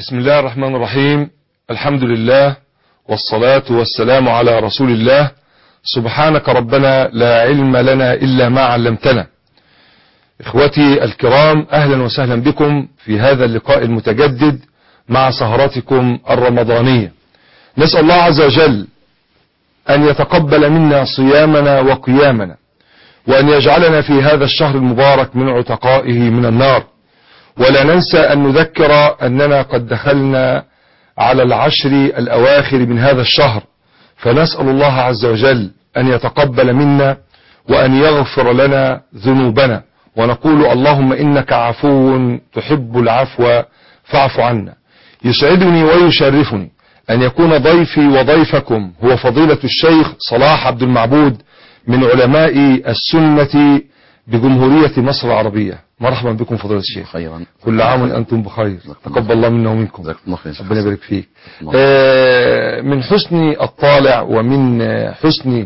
بسم الله الرحمن الرحيم الحمد لله والصلاة والسلام على رسول الله سبحانك ربنا لا علم لنا إلا ما علمتنا إخوتي الكرام أهلا وسهلا بكم في هذا اللقاء المتجدد مع سهراتكم الرمضانية نسأل الله عز وجل أن يتقبل منا صيامنا وقيامنا وأن يجعلنا في هذا الشهر المبارك من عتقائه من النار ولا ننسى أن نذكر أننا قد دخلنا على العشر الأواخر من هذا الشهر فنسأل الله عز وجل أن يتقبل منا وأن يغفر لنا ذنوبنا ونقول اللهم إنك عفو تحب العفو فاعف عنا يسعدني ويشرفني أن يكون ضيفي وضيفكم هو فضيلة الشيخ صلاح عبد المعبود من علماء السنة بجمهورية مصر العربية مرحبا بكم فضيلة الشيخ خيرا كل عام وأنتم بخير تقبل الله منا ومنكم جزاك الله خير ربنا يبارك فيك الله. آه، من حسن الطالع ومن آه، حسن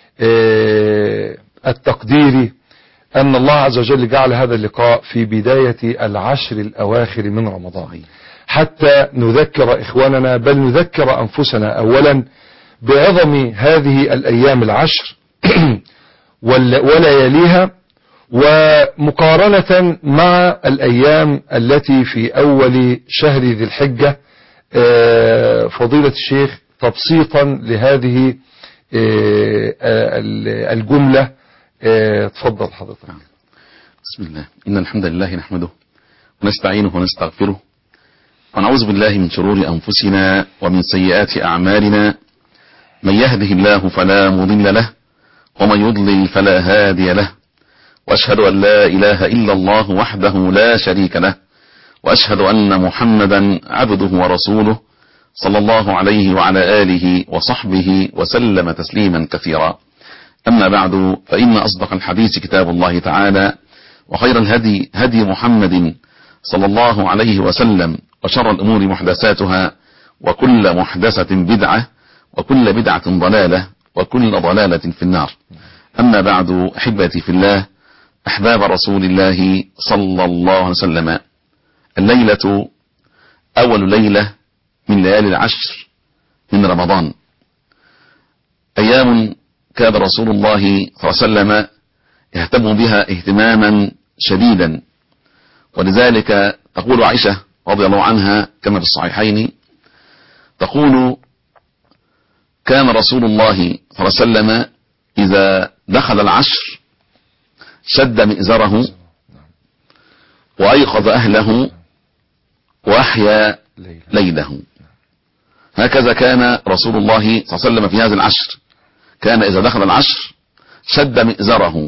آه، التقدير أن الله عز وجل جعل هذا اللقاء في بداية العشر الأواخر من رمضان حتى نذكر إخواننا بل نذكر أنفسنا أولا بعظم هذه الأيام العشر وال- ولياليها ومقارنة مع الأيام التي في أول شهر ذي الحجة آه، فضيلة الشيخ تبسيطا لهذه آه، آه، الجملة آه، تفضل حضرتك بسم الله إن الحمد لله نحمده ونستعينه ونستغفره ونعوذ بالله من شرور أنفسنا ومن سيئات أعمالنا من يهده الله فلا مضل له ومن يضلل فلا هادي له وأشهد أن لا إله إلا الله وحده لا شريك له وأشهد أن محمدا عبده ورسوله صلى الله عليه وعلى آله وصحبه وسلم تسليما كثيرا أما بعد فإن أصدق الحديث كتاب الله تعالى وخير الهدي هدي محمد صلى الله عليه وسلم وشر الأمور محدثاتها وكل محدثة بدعة وكل بدعة ضلالة وكل ضلالة في النار أما بعد أحبتي في الله أحباب رسول الله صلى الله عليه وسلم الليلة أول ليلة من ليالي العشر من رمضان أيام كان رسول الله صلى الله عليه وسلم يهتم بها اهتماما شديدا ولذلك تقول عائشة رضي الله عنها كما في الصحيحين تقول كان رسول الله صلى الله عليه وسلم إذا دخل العشر شد مئزره وأيقظ أهله وأحيا ليلى. ليله هكذا كان رسول الله صلى الله عليه وسلم في هذا العشر كان إذا دخل العشر شد مئزره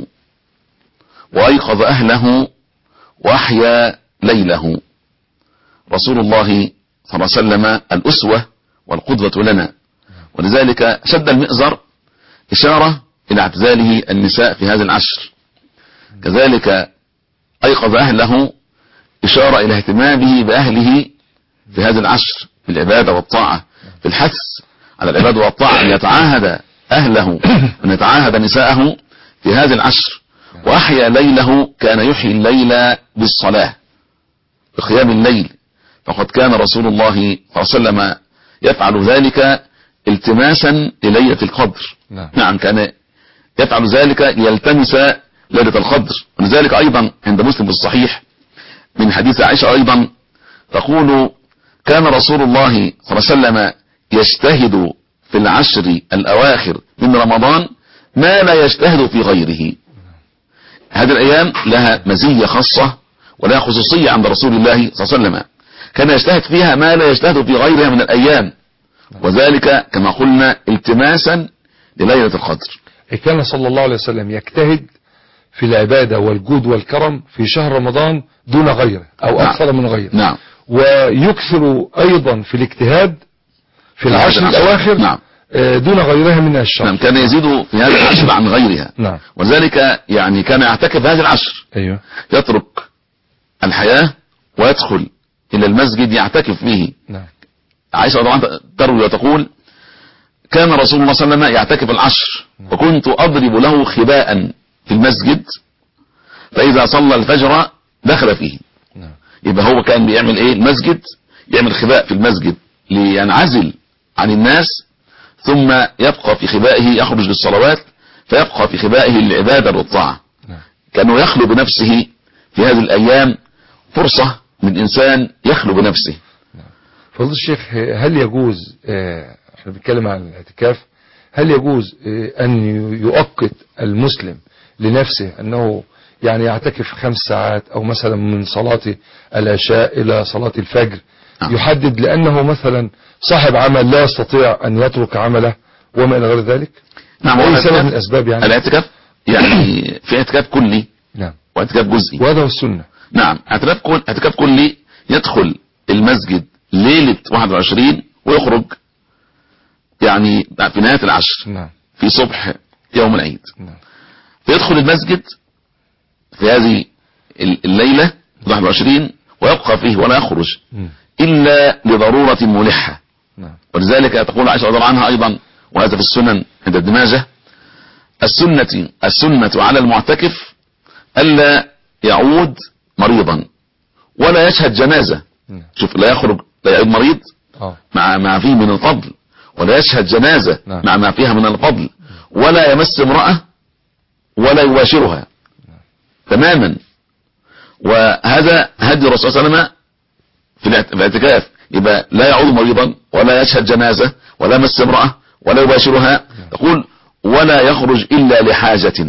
وأيقظ أهله وأحيا ليله رسول الله صلى الله عليه وسلم الأسوة والقدوة لنا ولذلك شد المئزر إشارة إلى اعتزاله النساء في هذا العشر كذلك أيقظ أهله إشارة إلى اهتمامه بأهله في هذا العشر في العبادة والطاعة في الحث على العبادة والطاعة أن يتعاهد أهله أن يتعاهد نساءه في هذا العشر وأحيا ليله كان يحيي الليل بالصلاة بقيام الليل فقد كان رسول الله صلى الله عليه وسلم يفعل ذلك التماسا لليلة القدر نعم. نعم كان يفعل ذلك ليلتمس ليلة القدر ولذلك أيضا عند مسلم الصحيح من حديث عائشة أيضا تقول كان رسول الله صلى الله عليه وسلم يجتهد في العشر الأواخر من رمضان ما لا يجتهد في غيره هذه الأيام لها مزية خاصة ولها خصوصية عند رسول الله صلى الله عليه وسلم كان يجتهد فيها ما لا يجتهد في غيرها من الأيام وذلك كما قلنا التماسا لليلة القدر كان صلى الله عليه وسلم يجتهد في العبادة والجود والكرم في شهر رمضان دون غيره أو نعم. أكثر من غيره نعم ويكثر أيضا في الاجتهاد في هذا العشر الأواخر نعم آه، دون غيرها من الشهر نعم كان يزيد في هذا العشر عن غيرها نعم وذلك يعني كان يعتكف هذا العشر أيوه يترك الحياة ويدخل إلى المسجد يعتكف فيه نعم عائشة رضي الله عنها تروي وتقول كان رسول الله صلى الله عليه وسلم يعتكف العشر وكنت أضرب له خباء في المسجد فإذا صلى الفجر دخل فيه نعم يبقى هو كان بيعمل ايه المسجد يعمل خباء في المسجد لينعزل عن الناس ثم يبقى في خبائه يخرج للصلوات فيبقى في خبائه للعبادة والطاعة نعم كانه يخلو بنفسه في هذه الأيام فرصة من إنسان يخلو بنفسه فضل الشيخ هل يجوز آه، احنا بنتكلم عن الاعتكاف هل يجوز آه، ان يؤقت المسلم لنفسه انه يعني يعتكف خمس ساعات او مثلا من صلاة العشاء الى صلاة الفجر نعم. يحدد لانه مثلا صاحب عمل لا يستطيع ان يترك عمله وما الى غير ذلك نعم اي هو سبب من الاسباب يعني الاعتكاف يعني في اعتكاف كلي نعم واعتكاف جزئي وهذا هو السنة نعم اعتكاف كل اعتكاف كلي يدخل المسجد ليلة 21 ويخرج يعني في نهاية العشر نعم في صبح يوم العيد نعم فيدخل المسجد في هذه الليلة 21 ويبقى فيه ولا يخرج مم. إلا لضرورة ملحة نعم ولذلك تقول عائشة رضي الله عنها أيضا وهذا في السنن عند ابن ماجه السنة السنة على المعتكف ألا يعود مريضا ولا يشهد جنازة نعم شوف لا يخرج لا يعود مريض اه مع ما فيه من الفضل ولا يشهد جنازة نعم. مع ما فيها من الفضل ولا يمس امرأة ولا يباشرها تماما وهذا هدي الرسول صلى الله عليه وسلم في الاعت- في الاعتكاف يبقى لا يعود مريضا ولا يشهد جنازة ولا يمس امرأة ولا يباشرها يقول ولا يخرج إلا لحاجة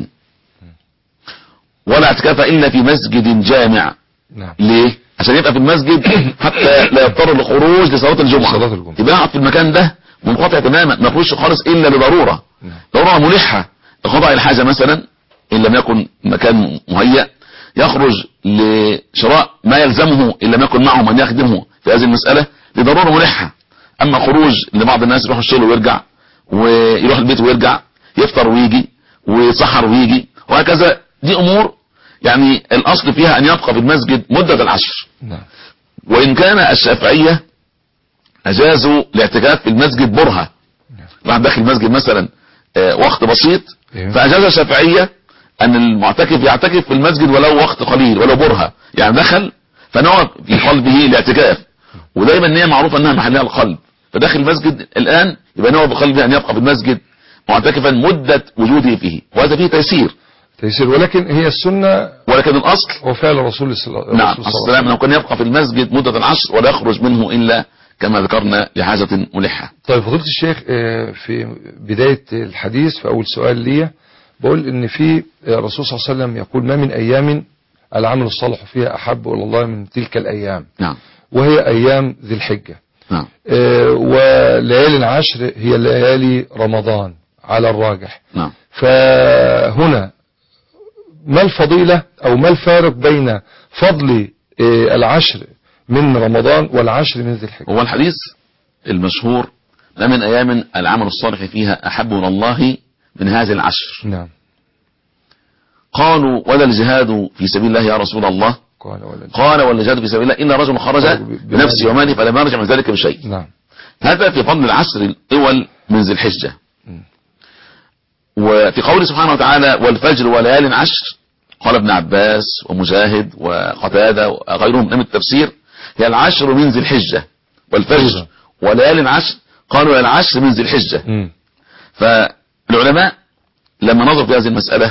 ولا اعتكاف إلا في مسجد جامع نعم ليه عشان يبقى في المسجد حتى لا يضطر للخروج لصلاة الجمعة صلاة الجمعة. يبقى يقعد في المكان ده منقطع تماما ما يخرجش خالص الا لضرورة نعم. ضرورة ملحة لقضاء الحاجة مثلا ان لم يكن مكان مهيأ يخرج لشراء ما يلزمه ان لم يكن معه من يخدمه في هذه المسألة لضرورة ملحة اما خروج لبعض الناس يروح الشغل ويرجع ويروح البيت ويرجع يفطر ويجي ويسحر ويجي وهكذا دي امور يعني الاصل فيها ان يبقى في المسجد مدة العشر نعم وإن كان الشافعية أجازوا الاعتكاف في المسجد برهة واحد داخل المسجد مثلا آه، وقت بسيط أيوه. فأجاز الشافعية أن المعتكف يعتكف في المسجد ولو وقت قليل ولو برهة يعني دخل فنوى في قلبه الاعتكاف ودايما ان هي معروفة أنها محلها القلب فداخل المسجد الآن يبقى نوى بقلبه أن يبقى في المسجد معتكفا مدة وجوده فيه وهذا فيه تيسير تيسير ولكن هي السنة ولكن الأصل هو فعل الرسول صلى الله نعم الرسول صلى الله عليه السلام انه كان يبقى في المسجد مدة العشر ولا يخرج منه إلا كما ذكرنا لحاجة ملحة طيب فضيلة الشيخ آه، في بداية الحديث في أول سؤال لي بقول إن في آه، الرسول صلى الله عليه وسلم يقول ما من أيام العمل الصالح فيها أحب إلى الله من تلك الأيام نعم وهي أيام ذي الحجة نعم آه، وليالي العشر هي ليالي رمضان على الراجح نعم فهنا ما الفضيلة أو ما الفارق بين فضل آه، العشر من رمضان والعشر من ذي الحجة هو الحديث المشهور ما من أيام العمل الصالح فيها أحب إلى الله من هذه العشر نعم قالوا ولا الجهاد في سبيل الله يا رسول الله قال ولا قال ولا الجهاد في سبيل الله إلا رجل خرج بنفسه وماله فلم يرجع من ذلك بشيء نعم هذا في فضل العشر الأول من ذي الحجة مم. وفي قوله سبحانه وتعالى والفجر وليال عشر قال ابن عباس ومجاهد وقتادة وغيرهم من التفسير هي العشر من ذي الحجة والفجر أيضا. وليال عشر قالوا هي العشر من ذي الحجة مم. فالعلماء لما نظروا في هذه المسألة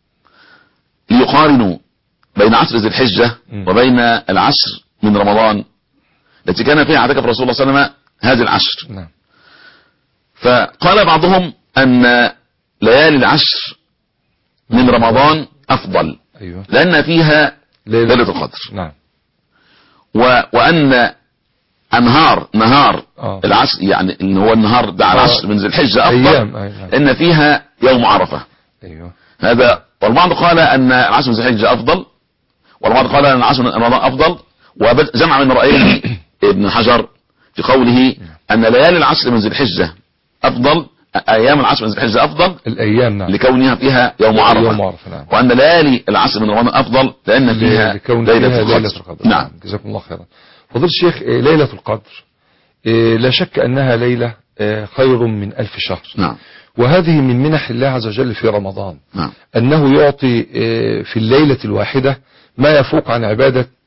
ليقارنوا بين عشر ذي الحجة مم. وبين العشر من رمضان التي كان فيها اعتكف رسول الله صلى الله عليه وسلم هذه العشر نعم فقال بعضهم أن ليالي العشر من رمضان أفضل أيوه لأن فيها ليلة القدر نعم و... وأن أنهار نهار آه. العشر يعني إن هو النهار ده على آه. العشر من ذي الحجة أفضل أيام أي نعم. لأن فيها يوم عرفة أيوه هذا والبعض قال أن العشر من ذي الحجة أفضل والبعض قال أن العشر من رمضان أفضل وجمع من رأيه ابن حجر في قوله أن ليالي العشر من ذي الحجة أفضل أيام العشر من ذي الحجة أفضل الأيام نعم لكونها فيها يوم عرفة يوم عرفة نعم وأن ليالي العشر من رمضان أفضل لأن فيها لكون ليلة فيها القدر ليلة القدر نعم جزاكم الله خيرا فضيلة الشيخ آه، ليلة القدر آه، لا شك أنها ليلة آه، خير من ألف شهر نعم وهذه من منح الله عز وجل في رمضان نعم أنه يعطي آه، في الليلة الواحدة ما يفوق عن عبادة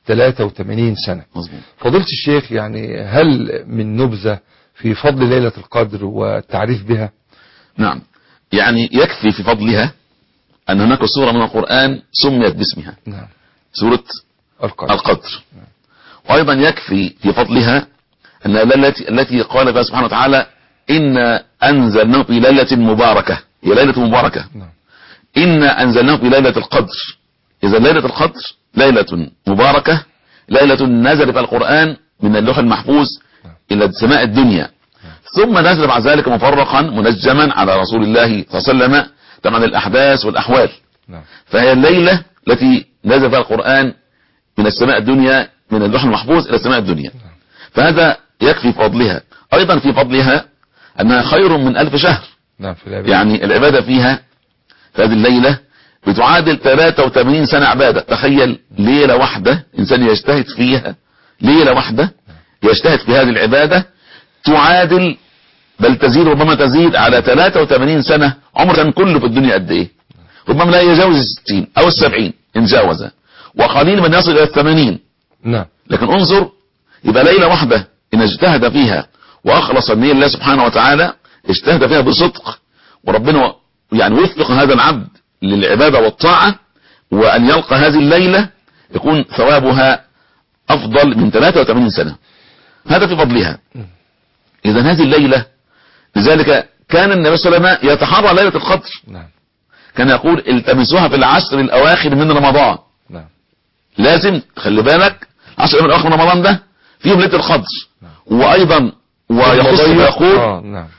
83 سنة مظبوط فضيلة الشيخ يعني هل من نبذة في فضل ليلة القدر والتعريف بها نعم يعني يكفي في فضلها أن هناك سورة من القرآن سميت باسمها نعم سورة القدر القدر وأيضا يكفي في فضلها أن التي التي قال فيها سبحانه وتعالى إن أنزلناه في ليلة مباركة هي ليلة مباركة نعم إن أنزلناه في ليلة القدر إذا ليلة القدر ليلة مباركة ليلة نزل في القرآن من اللوح المحفوظ إلى سماء الدنيا ثم نزل بعد ذلك مفرقا منجما على رسول الله صلى الله عليه وسلم طبعا الأحداث والأحوال نعم فهي الليلة التي نزل فيها القرآن من السماء الدنيا من اللوح المحفوظ إلى السماء الدنيا فهذا يكفي فضلها أيضا في فضلها أنها خير من ألف شهر نعم في العبادة يعني العبادة فيها في هذه الليلة بتعادل 83 سنة عبادة تخيل ليلة واحدة إنسان يجتهد فيها ليلة واحدة يجتهد في هذه العبادة تعادل بل تزيد ربما تزيد على 83 سنة عمر كان كله في الدنيا قد ايه ربما لا يجاوز الستين او السبعين ان جاوز وقليل من يصل الى الثمانين نعم لكن انظر يبقى ليلة واحدة ان اجتهد فيها واخلص النية لله سبحانه وتعالى اجتهد فيها بصدق وربنا يعني وفق هذا العبد للعبادة والطاعة وان يلقى هذه الليلة يكون ثوابها افضل من 83 سنة هذا في فضلها اذا هذه الليلة لذلك كان النبي صلى الله عليه وسلم يتحرى ليلة القدر نعم كان يقول التمسوها في العشر الاواخر من رمضان نعم لازم خلي بالك عشر من الاواخر من رمضان ده فيهم ليله القدر وايضا ويخص المضيق- ويقول اه نعم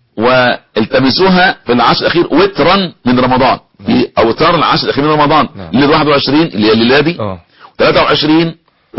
والتمسوها في العشر الاخير وترا من رمضان في اوتار العشر الاخير من رمضان نعم. الليله 21 اللي هي الليله دي اه 23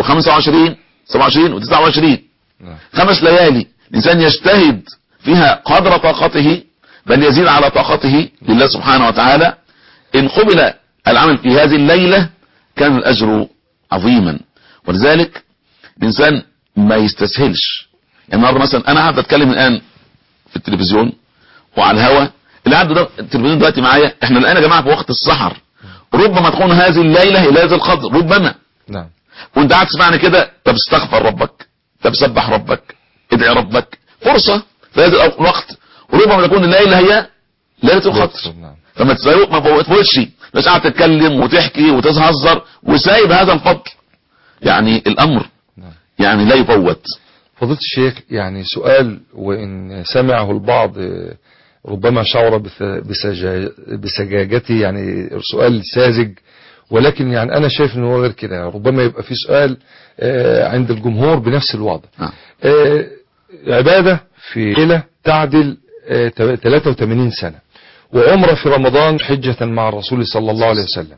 و25 27 و29 نعم خمس ليالي الإنسان يجتهد فيها قدر طاقته بل يزيد على طاقته لله سبحانه وتعالى إن قبل العمل في هذه الليلة كان الأجر عظيما ولذلك الإنسان ما يستسهلش يعني النهارده مثلا أنا قاعد أتكلم الآن في التلفزيون وعلى الهوا اللي قاعد ده- التلفزيون دلوقتي معايا احنا الآن يا جماعة في وقت السحر ربما تكون هذه الليلة هي ليلة القدر ربما نعم وانت قاعد تسمعني كده طب استغفر ربك طب سبح ربك ادعي ربك فرصة في هذا الأو- الوقت وربما تكون الليلة هي ليلة القدر نعم فما تسيبك ما فوتفوتش مش قاعد تتكلم وتحكي وتهزر وسايب هذا الفضل يعني الأمر نعم يعني لا يفوت فضيلة الشيخ يعني سؤال وإن سمعه البعض آه، ربما شعر بث- بسجا- بسجاجته يعني سؤال ساذج ولكن يعني أنا شايف إنه هو غير كده ربما يبقى في سؤال آه، عند الجمهور بنفس الوضع نعم. آه، عبادة في ليلة تعدل آه، 83 سنة وعمرة في رمضان حجة مع الرسول صلى الله عليه وسلم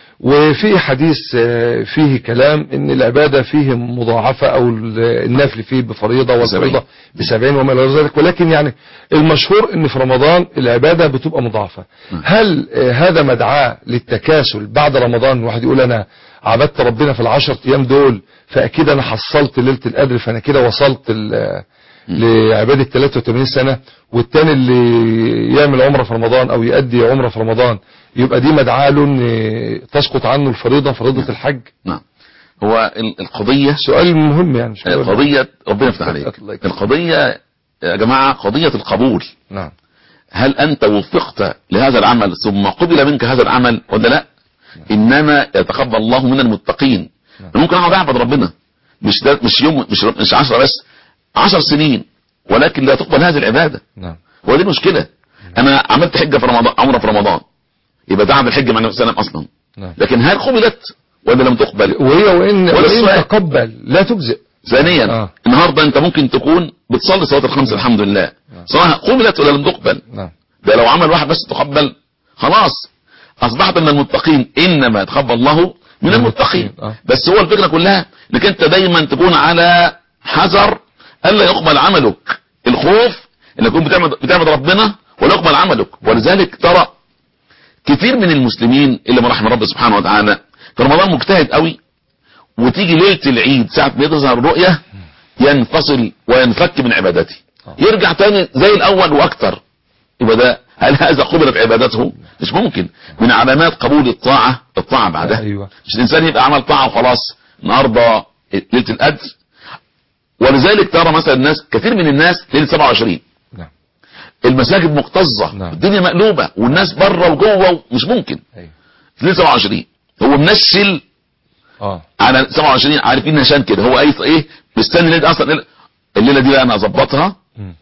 وفي حديث آه، فيه كلام ان العبادة فيه مضاعفة او ال- النفل فيه بفريضة والفريضة بسبعين وما الى ذلك ولكن يعني المشهور ان في رمضان العبادة بتبقى مضاعفة هل آه، هذا مدعاة للتكاسل بعد رمضان الواحد يقول انا عبدت ربنا في العشر ايام دول فاكيد انا حصلت ليلة القدر فانا كده وصلت ال- لعبادة 83 سنة والتاني اللي يعمل عمرة في رمضان او يؤدي عمرة في رمضان يبقى دي مدعاة له ان تسقط عنه الفريضة فريضة الحج نعم هو ال- القضية سؤال مهم يعني مش كده؟ القضية ربنا يفتح عليك الله يكرمك. القضية يا جماعة قضية القبول نعم هل أنت وفقت لهذا العمل ثم قبل منك هذا العمل ولا لا إنما يتقبل الله من المتقين ممكن أقعد أعبد ربنا مش ده مش يوم مش مش 10 بس 10 سنين ولكن لا تقبل هذه العبادة نعم هو دي المشكلة أنا عملت حجة في رمضان عمرة في رمضان يبقى ده عمل حجة مع النبي صلى الله عليه وسلم أصلا نعم لكن هل قبلت ولا لم تقبل وهي وان ولا وان السؤال. تقبل لا تجزئ ثانيا آه. النهارده انت ممكن تكون بتصلي صلاه الخمس الحمد لله سواء قبلت ولا لم تقبل نعم ده لو عمل واحد بس تقبل خلاص اصبحت من المتقين انما يتقبل الله من المتقين آه. بس هو الفكره كلها انك انت دايما تكون على حذر الا يقبل عملك الخوف انك تكون بتعمل بتعمل ربنا ولا يقبل عملك ولذلك ترى كثير من المسلمين اللي من رحم رب سبحانه وتعالى في رمضان مجتهد قوي وتيجي ليله العيد ساعه ما تظهر الرؤيه ينفصل وينفك من عبادته يرجع تاني زي الاول واكتر يبقى ده هل هذا قبلت عبادته مش ممكن من علامات قبول الطاعة الطاعة بعدها أيوة. مش الانسان يبقى عمل طاعة وخلاص النهارده ليله القدر ولذلك ترى مثلا الناس كثير من الناس ليله 27 نعم المساجد مكتظه نعم. الدنيا مقلوبه والناس بره وجوه مش ممكن ايوه ليله 27 هو منشل اه على 27 عارفين نشان كده هو اي ايه مستني الليله اصلا الليله دي بقى انا اظبطها مم.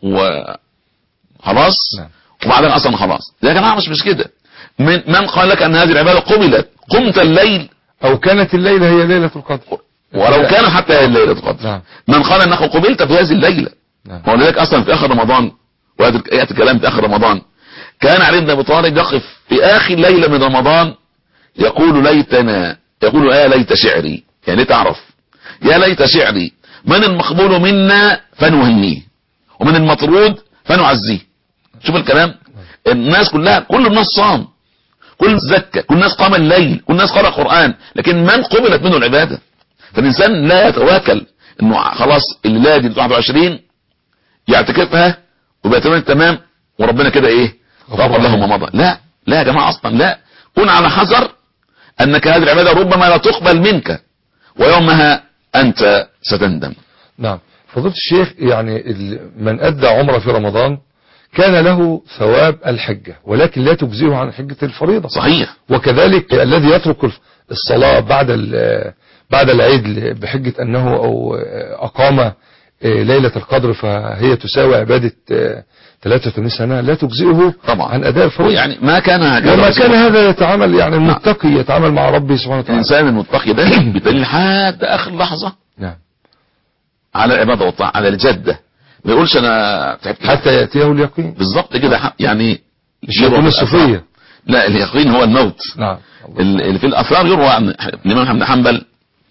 وخلاص نعم. وبعدين اصلا خلاص يا جماعه مش مش كده من من قال لك ان هذه العباده قبلت قمت الليل او كانت الليله هي ليله القدر ولو كان حتى هي ليله القدر نعم. من قال انه قبلت في هذه الليله نعم ولذلك اصلا في اخر رمضان وهذا ياتي الكلام في اخر رمضان كان علي بن ابي طالب يقف في اخر ليله من رمضان يقول ليتنا يقول يا ليت شعري يعني تعرف يا ليت شعري من المقبول منا فنهنيه ومن المطرود فنعزيه شوف الكلام الناس كلها كل الناس صام كل زكى كل الناس قام الليل كل الناس قرأ قرآن لكن من قبلت منه العبادة فالإنسان لا يتواكل انه خلاص الليلة دي 21 يعتكفها ويبقى تمام تمام وربنا كده ايه غفر له ما مضى لا لا يا جماعة اصلا لا كن على حذر انك هذه العبادة ربما لا تقبل منك ويومها انت ستندم نعم فضيلة الشيخ يعني ال- من أدى عمره في رمضان كان له ثواب الحجة ولكن لا تجزئه عن حجة الفريضة صحيح وكذلك الذي يترك الف- الصلاة بعد ال- بعد العيد ل- بحجة أنه أو أقام ليلة القدر فهي تساوي عبادة 83 سنة لا تجزئه طبعا. عن أداء الفريضة يعني ما كان هكذا وما رسول كان الله. هذا يتعامل يعني المتقي يتعامل مع ربه سبحانه وتعالى الانسان المتقي ده بدليل لحد اخر لحظة نعم على العبادة والطاعة على الجدة ما يقولش انا تعبت حتى يأتيه اليقين بالظبط كده ح- يعني الشيطان الصوفية لا اليقين هو الموت نعم ال- اللي في الاثار يروى عن الامام احمد بن حنبل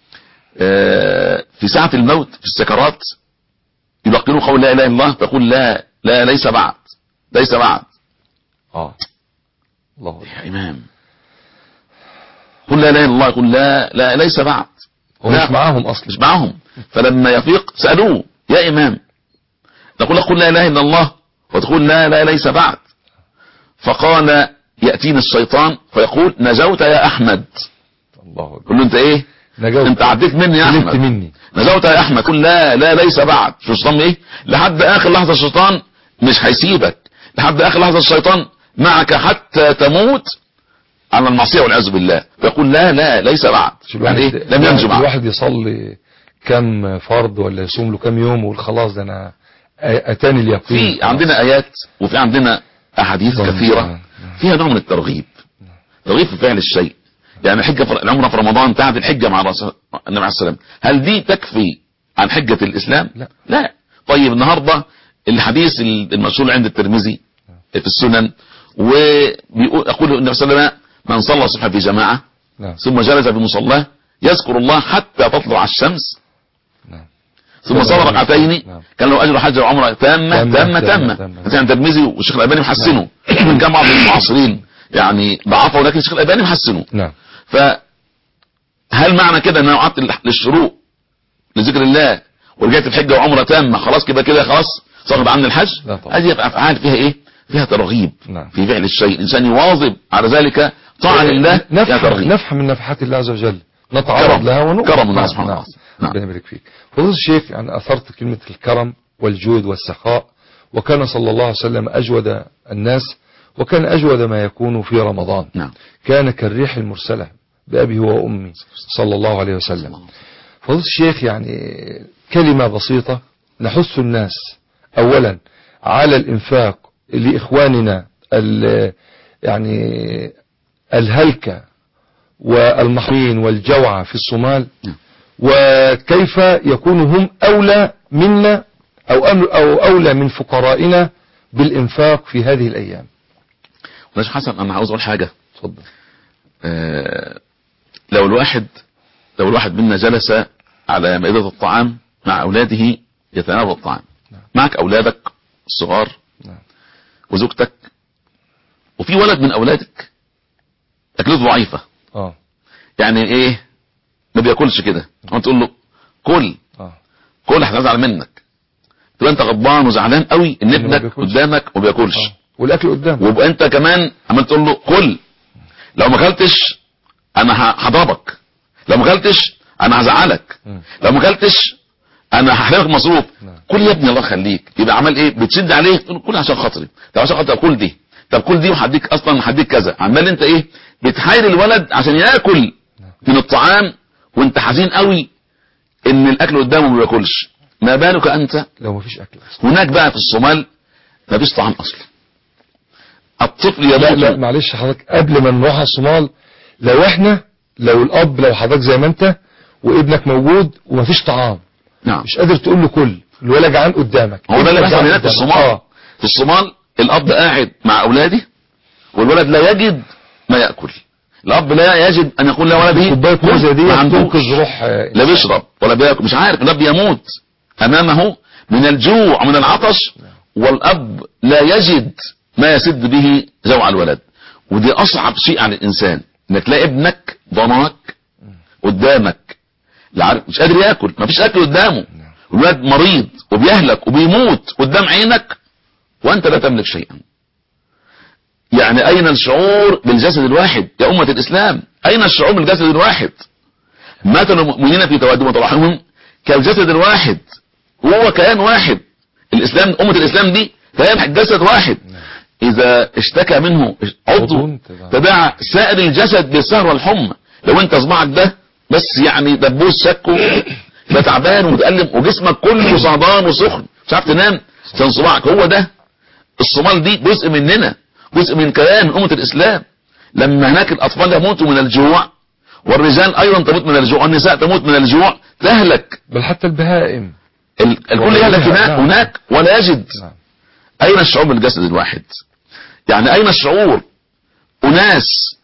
آه، في ساعة الموت في السكرات يلقنه قول لا اله الا الله فيقول لا لا ليس بعد ليس بعد اه الله أكبر. يا امام قل لا اله الا الله يقول لا لا ليس بعد هو لا. مش معاهم اصلا مش معاهم فلما يفيق سألوه يا إمام نقول لك قل لا إله إلا الله وتقول لا لا ليس بعد فقال يأتيني الشيطان فيقول نجوت يا أحمد الله اكبر قل له أنت إيه نجوت أنت عديت مني يا سلمت أحمد مني نجوت يا أحمد قل لا لا ليس بعد شو الشيطان إيه لحد آخر لحظة الشيطان مش هيسيبك لحد آخر لحظة الشيطان معك حتى تموت على المعصية والعياذ بالله فيقول لا لا ليس بعد مش يعني إيه الواحد- لم ينجو معك الواحد يصلي كم فرض ولا يصوم له كم يوم ويقول خلاص ده انا اتاني اليقين في عندنا ايات وفي عندنا احاديث نعم. كثيرة نعم. فيها نوع من الترغيب ترغيب في فعل الشيء يعني حجة في العمرة في رمضان بتاعت الحجة مع رسول النبي عليه السلام هل دي تكفي عن حجة الاسلام لا. لا طيب النهاردة الحديث المشهور عند الترمذي في السنن وبيقول يقول النبي صلى الله عليه وسلم من صلى الصبح في جماعة نعم ثم جلس بمصلاه يذكر الله حتى تطلع الشمس نعم ثم صلى ركعتين نعم. كان له اجر حج وعمره تامه تامة، تامه تامة، تامه تامة. مثلا الترمذي والشيخ الالباني محسنه وان كان بعض المعاصرين يعني ضعفه ولكن الشيخ الالباني محسنه نعم فهل معنى كده ان انا قعدت للشروق لذكر الله ورجعت الحجه وعمره تامه خلاص كده كده خلاص سقط عني الحج لا طبعا. هذه افعال فيها ايه فيها ترغيب نعم. في فعل الشيء الانسان يواظب على ذلك طاعه لله فيها نفحة ترغيب نفحة من نفحات الله عز وجل نتعرض كرم. لها ونؤمن كرم الله نعم، سبحانه نعم. وتعالى. نعم. ربنا يبارك فيك فضيلة الشيخ يعني أثرت كلمة الكرم والجود والسخاء وكان صلى الله عليه وسلم أجود الناس وكان أجود ما يكون في رمضان نعم كان كالريح المرسلة بأبي هو وأمي صلى الله عليه وسلم فضيلة الشيخ يعني كلمة بسيطة نحث الناس أولا على الإنفاق لإخواننا ال- يعني الهلكة والمحرومين والجوعى في الصومال نعم. وكيف يكون هم أولى منا أو أم- أو أولى من فقرائنا بالإنفاق في هذه الأيام ماشي حسن انا عاوز اقول حاجه تفضل آه، لو الواحد لو الواحد منا جلس على مائدة الطعام مع أولاده يتناول الطعام نعم. معك أولادك الصغار نعم. وزوجتك وفي ولد من أولادك أكلته ضعيفة اه يعني إيه ما بياكلش كده وانت تقول له كل اه كل هتزعل منك تبقى انت غضبان وزعلان قوي ان إنه ما ابنك بياكلش. قدامك وما بياكلش آه. والاكل قدامه ويبقى انت كمان عمال تقول له كل لو ما اكلتش انا ه- هضربك لو ما اكلتش انا هزعلك مم. لو ما اكلتش انا هحرمك مصروف نعم. كل يا ابني الله يخليك يبقى عمال ايه بتشد عليه تقول له كل عشان خاطري طب عشان خاطر كل دي طب كل دي وهديك اصلا هديك كذا عمال انت ايه بتحايل الولد عشان ياكل من الطعام وانت حزين قوي ان الاكل قدامه ما بياكلش ما بالك انت لو مفيش اكل اصلا هناك بقى في الصومال ما فيش طعام اصلا الطفل لا, لا يموت معلش حضرتك قبل ما نروح على الصومال لو احنا لو الاب لو حضرتك زي ما انت وابنك موجود ومفيش طعام نعم مش قادر تقول له كل الولد جعان قدامك هو ده اللي ابنك بيحصل جعان هناك في قدامك. الصومال اه في الصومال الاب قاعد مع اولاده والولد لا يجد ما ياكل الاب لا يجد ان يقول لولده كوبايه كل، موزه دي ما عندوش. تنقذ روح آه، لا بيشرب ولا بياكل مش عارف الاب يموت امامه من الجوع ومن العطش والاب لا يجد ما يسد به جوع الولد ودي اصعب شيء على الانسان انك تلاقي ابنك ضناك قدامك لا عارف مش قادر ياكل مفيش اكل قدامه الولد مريض وبيهلك وبيموت قدام عينك وانت لا تملك شيئا يعني اين الشعور بالجسد الواحد يا امة الاسلام اين الشعور بالجسد الواحد مثل المؤمنين في توادهم وتراحمهم كالجسد الواحد هو كيان واحد الاسلام امة الاسلام دي كيان جسد واحد اذا اشتكى منه عضو عضو تداعى. تداعى سائر الجسد بالسهر والحمى لو انت صباعك ده بس يعني دبوس شكه يبقى تعبان ومتألم وجسمك كله صعبان وسخن مش عارف تنام عشان صباعك هو ده الصومال دي جزء مننا جزء من كيان من أمة الإسلام لما هناك الأطفال يموتوا من الجوع والرجال أيضا تموت من الجوع والنساء تموت من الجوع تهلك بل حتى البهائم ال- الكل وغيرها، يهلك هناك نعم. هناك ولا يجد نعم. أين الشعور بالجسد الواحد يعني أين الشعور أناس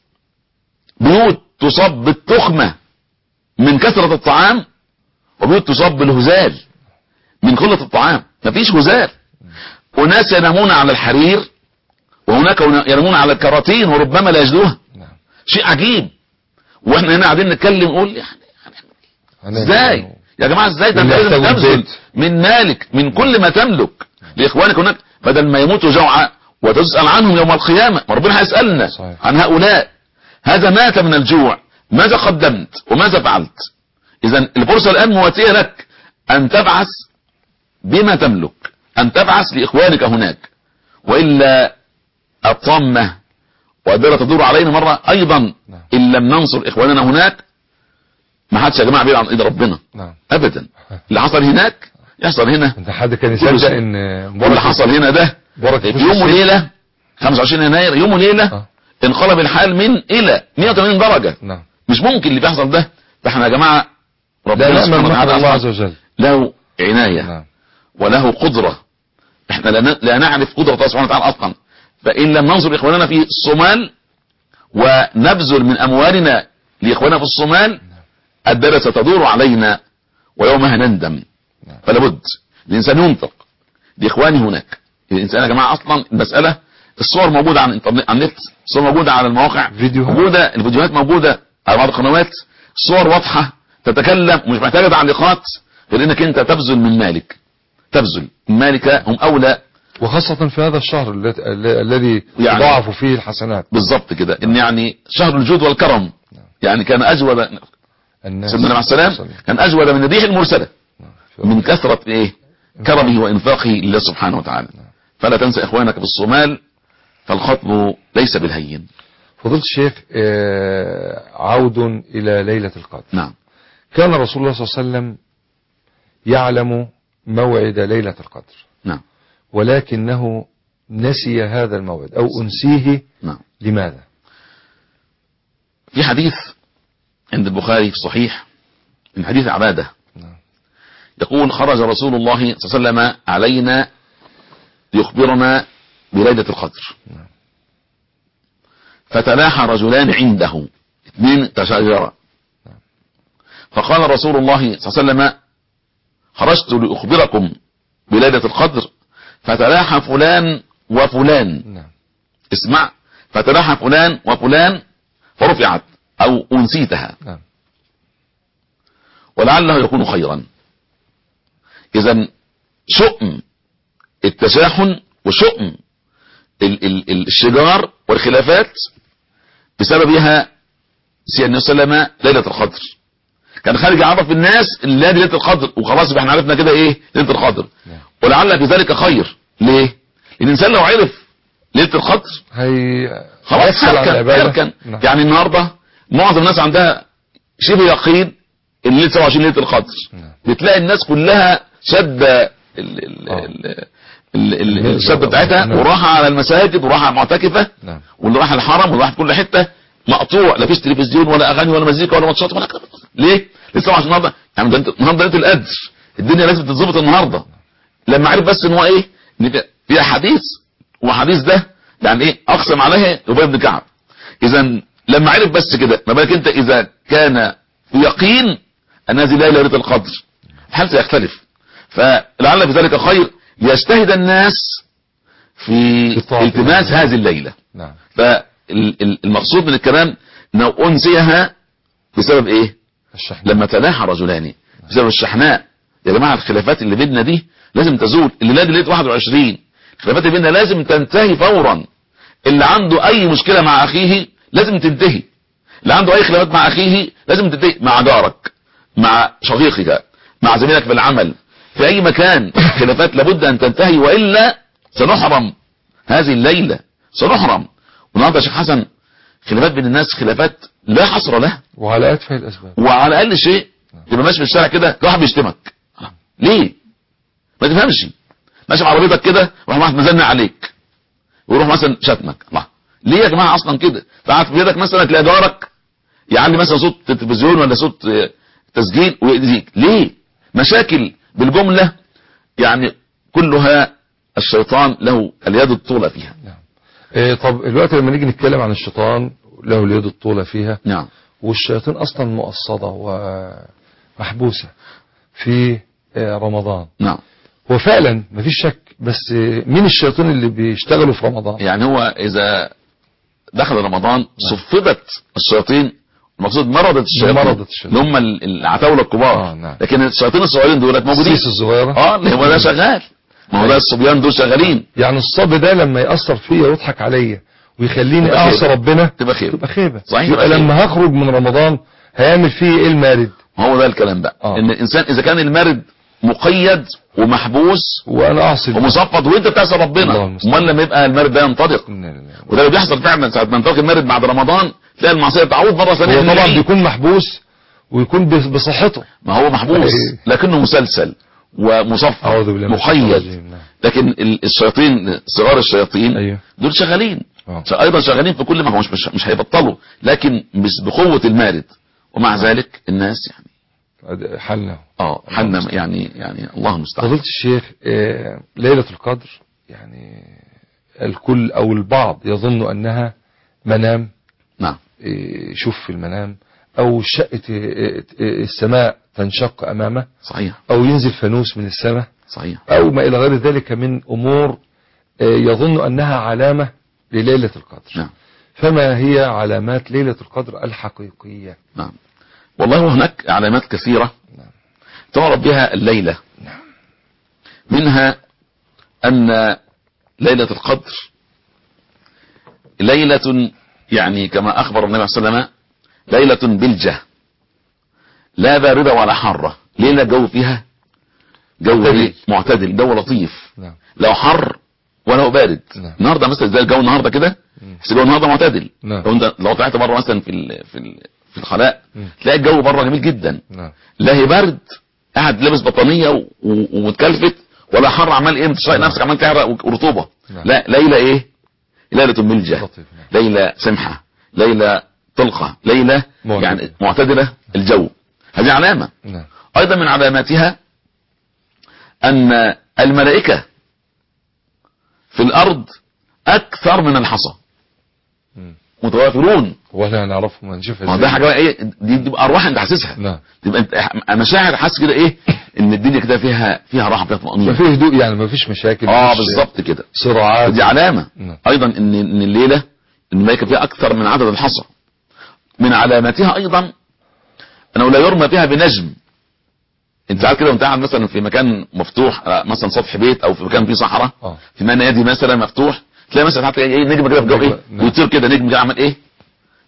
بيوت تصاب بالتخمة من كثرة الطعام وبيوت تصاب بالهزال من قلة الطعام مفيش هزال أناس ينامون على الحرير وهناك ينامون على الكراتين وربما لا يجدوها نعم شيء عجيب واحنا هنا قاعدين نتكلم نقول يعني هنعمل ازاي إيه؟ يا جماعة ازاي ده من انت لازم يحتوي تبذل البيت. من مالك من كل ما تملك لاخوانك هناك بدل ما يموتوا جوعا وتسأل عنهم يوم القيامة ما ربنا هيسألنا صحيح. عن هؤلاء هذا مات من الجوع ماذا قدمت وماذا فعلت اذا الفرصة الان مواتية لك ان تبعث بما تملك ان تبعث لاخوانك هناك وإلا الطامة والدائرة تدور علينا مرة ايضا نعم. ان لم ننصر اخواننا هناك ما حدش يا جماعة بعيد عن ايد ربنا نعم ابدا اللي حصل هناك يحصل هنا انت حد كان كله يصدق سنة. ان واللي حصل هنا ده بركة في فلوس يوم السجن. وليلة 25 يناير يوم وليلة آه. انقلب الحال من الى 180 درجة نعم مش ممكن اللي بيحصل ده ده احنا يا جماعة لا ربنا نأمن سبحانه مكر الله وتعالى عز وجل له عناية نعم وله قدرة احنا لا ن- لا نعرف قدرة الله سبحانه وتعالى اصلا فان لم ننصر اخواننا في الصومال ونبذل من اموالنا لاخواننا في الصومال الدرة ستدور علينا ويومها نندم نعم. فلا بد الانسان ينطق لاخوانه هناك الانسان يا جماعة اصلا المسألة الصور موجودة على الانترنت على النت الصور موجودة على المواقع فيديوهات. موجودة الفيديوهات موجودة على بعض القنوات الصور واضحة تتكلم ومش محتاجة تعليقات غير انك انت تبذل من مالك تبذل من مالك هم اولى وخاصة في هذا الشهر الذي- الذي يعني- تضاعف فيه الحسنات بالظبط كده ان يعني شهر الجود والكرم يعني كان اجود الناس سيدنا عليه السلام كان اجود من الريح المرسلة من كثرة ايه كرمه وانفاقه لله سبحانه وتعالى فلا تنسى اخوانك في الصومال فالخطب ليس بالهين فضلت الشيخ آه، عود إلى ليلة القدر نعم كان رسول الله صلى الله عليه وسلم يعلم موعد ليلة القدر نعم ولكنه نسي هذا الموعد أو أنسيه نعم لماذا في حديث عند البخاري في الصحيح من حديث عبادة نعم. يقول خرج رسول الله صلى الله عليه وسلم علينا ليخبرنا بليلة القدر نعم. فتلاحى رجلان عنده اثنين تشاجرا فقال رسول الله صلى الله عليه وسلم خرجت لأخبركم بليلة القدر فتلاحى فلان وفلان نعم اسمع فتلاحى فلان وفلان فرفعت او انسيتها نعم ولعله يكون خيرا اذا شؤم التشاحن وشؤم ال ال ال الشجار والخلافات بسببها سيدنا النبي صلى الله عليه وسلم ليلة القدر كان خارج يعرف الناس اللي هي ليله القدر وخلاص يبقى احنا عرفنا كده ايه ليله القدر نعم. ولعل في ذلك خير ليه الانسان لو عرف ليله القدر هي خلاص هيسهل على هركن العبادة. هركن نعم. يعني النهارده معظم الناس عندها شبه يقين ان ليله 27 ليله القدر نعم. بتلاقي الناس كلها شاده ال- ال- آه. ال- ال- ال- نعم. الشده بتاعتها نعم. وراحه على المساجد وراحه معتكفه نعم واللي راح الحرم واللي راح في كل حته مقطوع لا فيش تلفزيون ولا اغاني ولا مزيكا ولا ماتشات ولا كلام ليه؟ لسه عشان النهارده يعني ده انت النهارده ليله القدر الدنيا لازم تتظبط النهارده لما عرف بس ان هو ايه؟ ان في- في احاديث وحديث ده يعني ايه؟ اقسم عليه ابي بن كعب اذا لما عرف بس كده ما بالك انت اذا كان في يقين ان هذه ليله ليله القدر الحال سيختلف فلعل في ذلك خير ليجتهد الناس في في طاعة التماس الله. هذه الليله نعم فالمقصود من الكلام انه انسيها بسبب ايه الشحن لما تلاحى رجلان بسبب الشحناء يا جماعه الخلافات اللي بيننا دي لازم تزول اللي دي ليله 21 الخلافات اللي بيننا لازم تنتهي فورا اللي عنده اي مشكله مع اخيه لازم تنتهي اللي عنده اي خلافات مع اخيه لازم تنتهي مع جارك مع شقيقك مع زميلك في العمل في اي مكان خلافات لابد ان تنتهي والا سنحرم هذه الليله سنحرم والنهارده يا شيخ حسن خلافات بين الناس خلافات لا حصر لها وعلى أتفه الأسباب وعلى اقل شيء تبقى ماشي في الشارع كده واحد بيشتمك ليه ما تفهمش ماشي بعربيتك كده وراح واحد مزنق عليك ويروح مثلا شتمك الله ليه يا جماعه اصلا كده قاعد في بيتك مثلا تلاقي جارك يعلي مثلا صوت التلفزيون ولا صوت آه، تسجيل ويأذيك ليه مشاكل بالجمله يعني كلها الشيطان له اليد الطولى فيها نعم إيه طب الوقت لما نيجي نتكلم عن الشيطان له اليد الطولة فيها نعم والشياطين أصلا مؤصدة ومحبوسة في آه، رمضان نعم هو فعلا مفيش شك بس آه، مين الشياطين اللي بيشتغلوا في رمضان يعني هو اذا دخل رمضان صفدت الشياطين المقصود مرضت الشياطين مرضت الشياطين. اللي هم ال- العتاولة الكبار آه، نعم. لكن الشياطين الصغيرين دولت موجودين السيس الصغيرة اه اللي هو ده شغال ما هو ده الصبيان دول شغالين يعني الصب ده لما يأثر فيا ويضحك عليا ويخليني تبقى أعصى خيبة. ربنا تبقى خير تبقى خيبة صحيح، يبقى تبقى خيبة. لما هخرج من رمضان هيعمل فيه ايه المارد ما هو ده الكلام بقى آه. ان الانسان اذا كان المرض مقيد ومحبوس وانا اعصي الله. ومصفد وانت بتعصى الله ربنا المستعان. امال لما يبقى المرض ده ينطلق إنا لله. وده اللي بيحصل فعلا ساعه ما ينطلق المرض بعد رمضان تلاقي المعصيه تعود مره ثانيه هو من طبعا العيد. بيكون محبوس ويكون بس- بصحته ما هو محبوس إيه. لكنه مسلسل ومصفد أعوذ بالله من الشيطان مقيد الرجيم. نعم. لكن ال- الشياطين صغار الشياطين أيوه. دول شغالين آه. ش- ايضا شغالين في كل ما هو مش مش, مش هيبطلوا لكن مش بقوه المارد ومع ذلك الناس يعني أد- حالنا اه حنا يعني يعني الله المستعان فضيلة الشيخ آه، ليلة القدر يعني الكل او البعض يظن انها منام نعم آه، يشوف في المنام او شقة آه، آه، السماء تنشق امامه صحيح او ينزل فانوس من السماء صحيح او ما الى غير ذلك من امور آه، يظن انها علامة لليلة القدر نعم فما هي علامات ليلة القدر الحقيقية نعم والله هناك علامات كثيرة نعم. تعرف بها الليلة نعم. منها أن ليلة القدر ليلة يعني كما أخبر النبي صلى الله عليه وسلم ليلة بلجة لا باردة ولا حارة ليلة جو فيها جو معتدل. إيه؟ معتدل جو لطيف نعم لو حر ولا بارد نعم. النهارده مثلا زي الجو النهارده كده مم. بس الجو النهارده معتدل نعم. لو انت لو طلعت بره مثلا في ال في ال في الخلاء مم. تلاقي الجو بره جميل جدا نعم لا هي برد قاعد لابس بطانيه و- و- ومتكلفت ولا حر عمال ايه مش طايق نعم. نفسك عمال تعرق ورطوبه نعم. لا ليله ايه ليله ملجه لطيف نعم. ليله سمحه ليله طلقه ليله معتدلة. يعني معتدله الجو هذه علامه نعم ايضا من علاماتها ان الملائكه في الارض اكثر من الحصى مم. متوافرون ولا نعرفهم ونشوفها ما هو ده حاجه بقى ايه دي تبقى ارواح انت حاسسها نعم تبقى انت مشاعر حاسس كده ايه ان الدنيا كده فيها فيها راحه فيها ما طمانينه فيش هدوء يعني ما فيش مشاكل اه مفيش بالظبط كده صراعات دي علامه نعم. ايضا ان ان الليله الملائكه فيها اكثر من عدد الحصى من علاماتها ايضا انه لا يرمى فيها بنجم انت عارف كده وانت قاعد مثلا في مكان مفتوح آه، مثلا سطح بيت او في مكان فيه صحراء اه في نادي مثلا مفتوح تلاقي مثلا حتى ايه نجم كده في الجو ايه نعم. ويطير كده نجم كده عمل ايه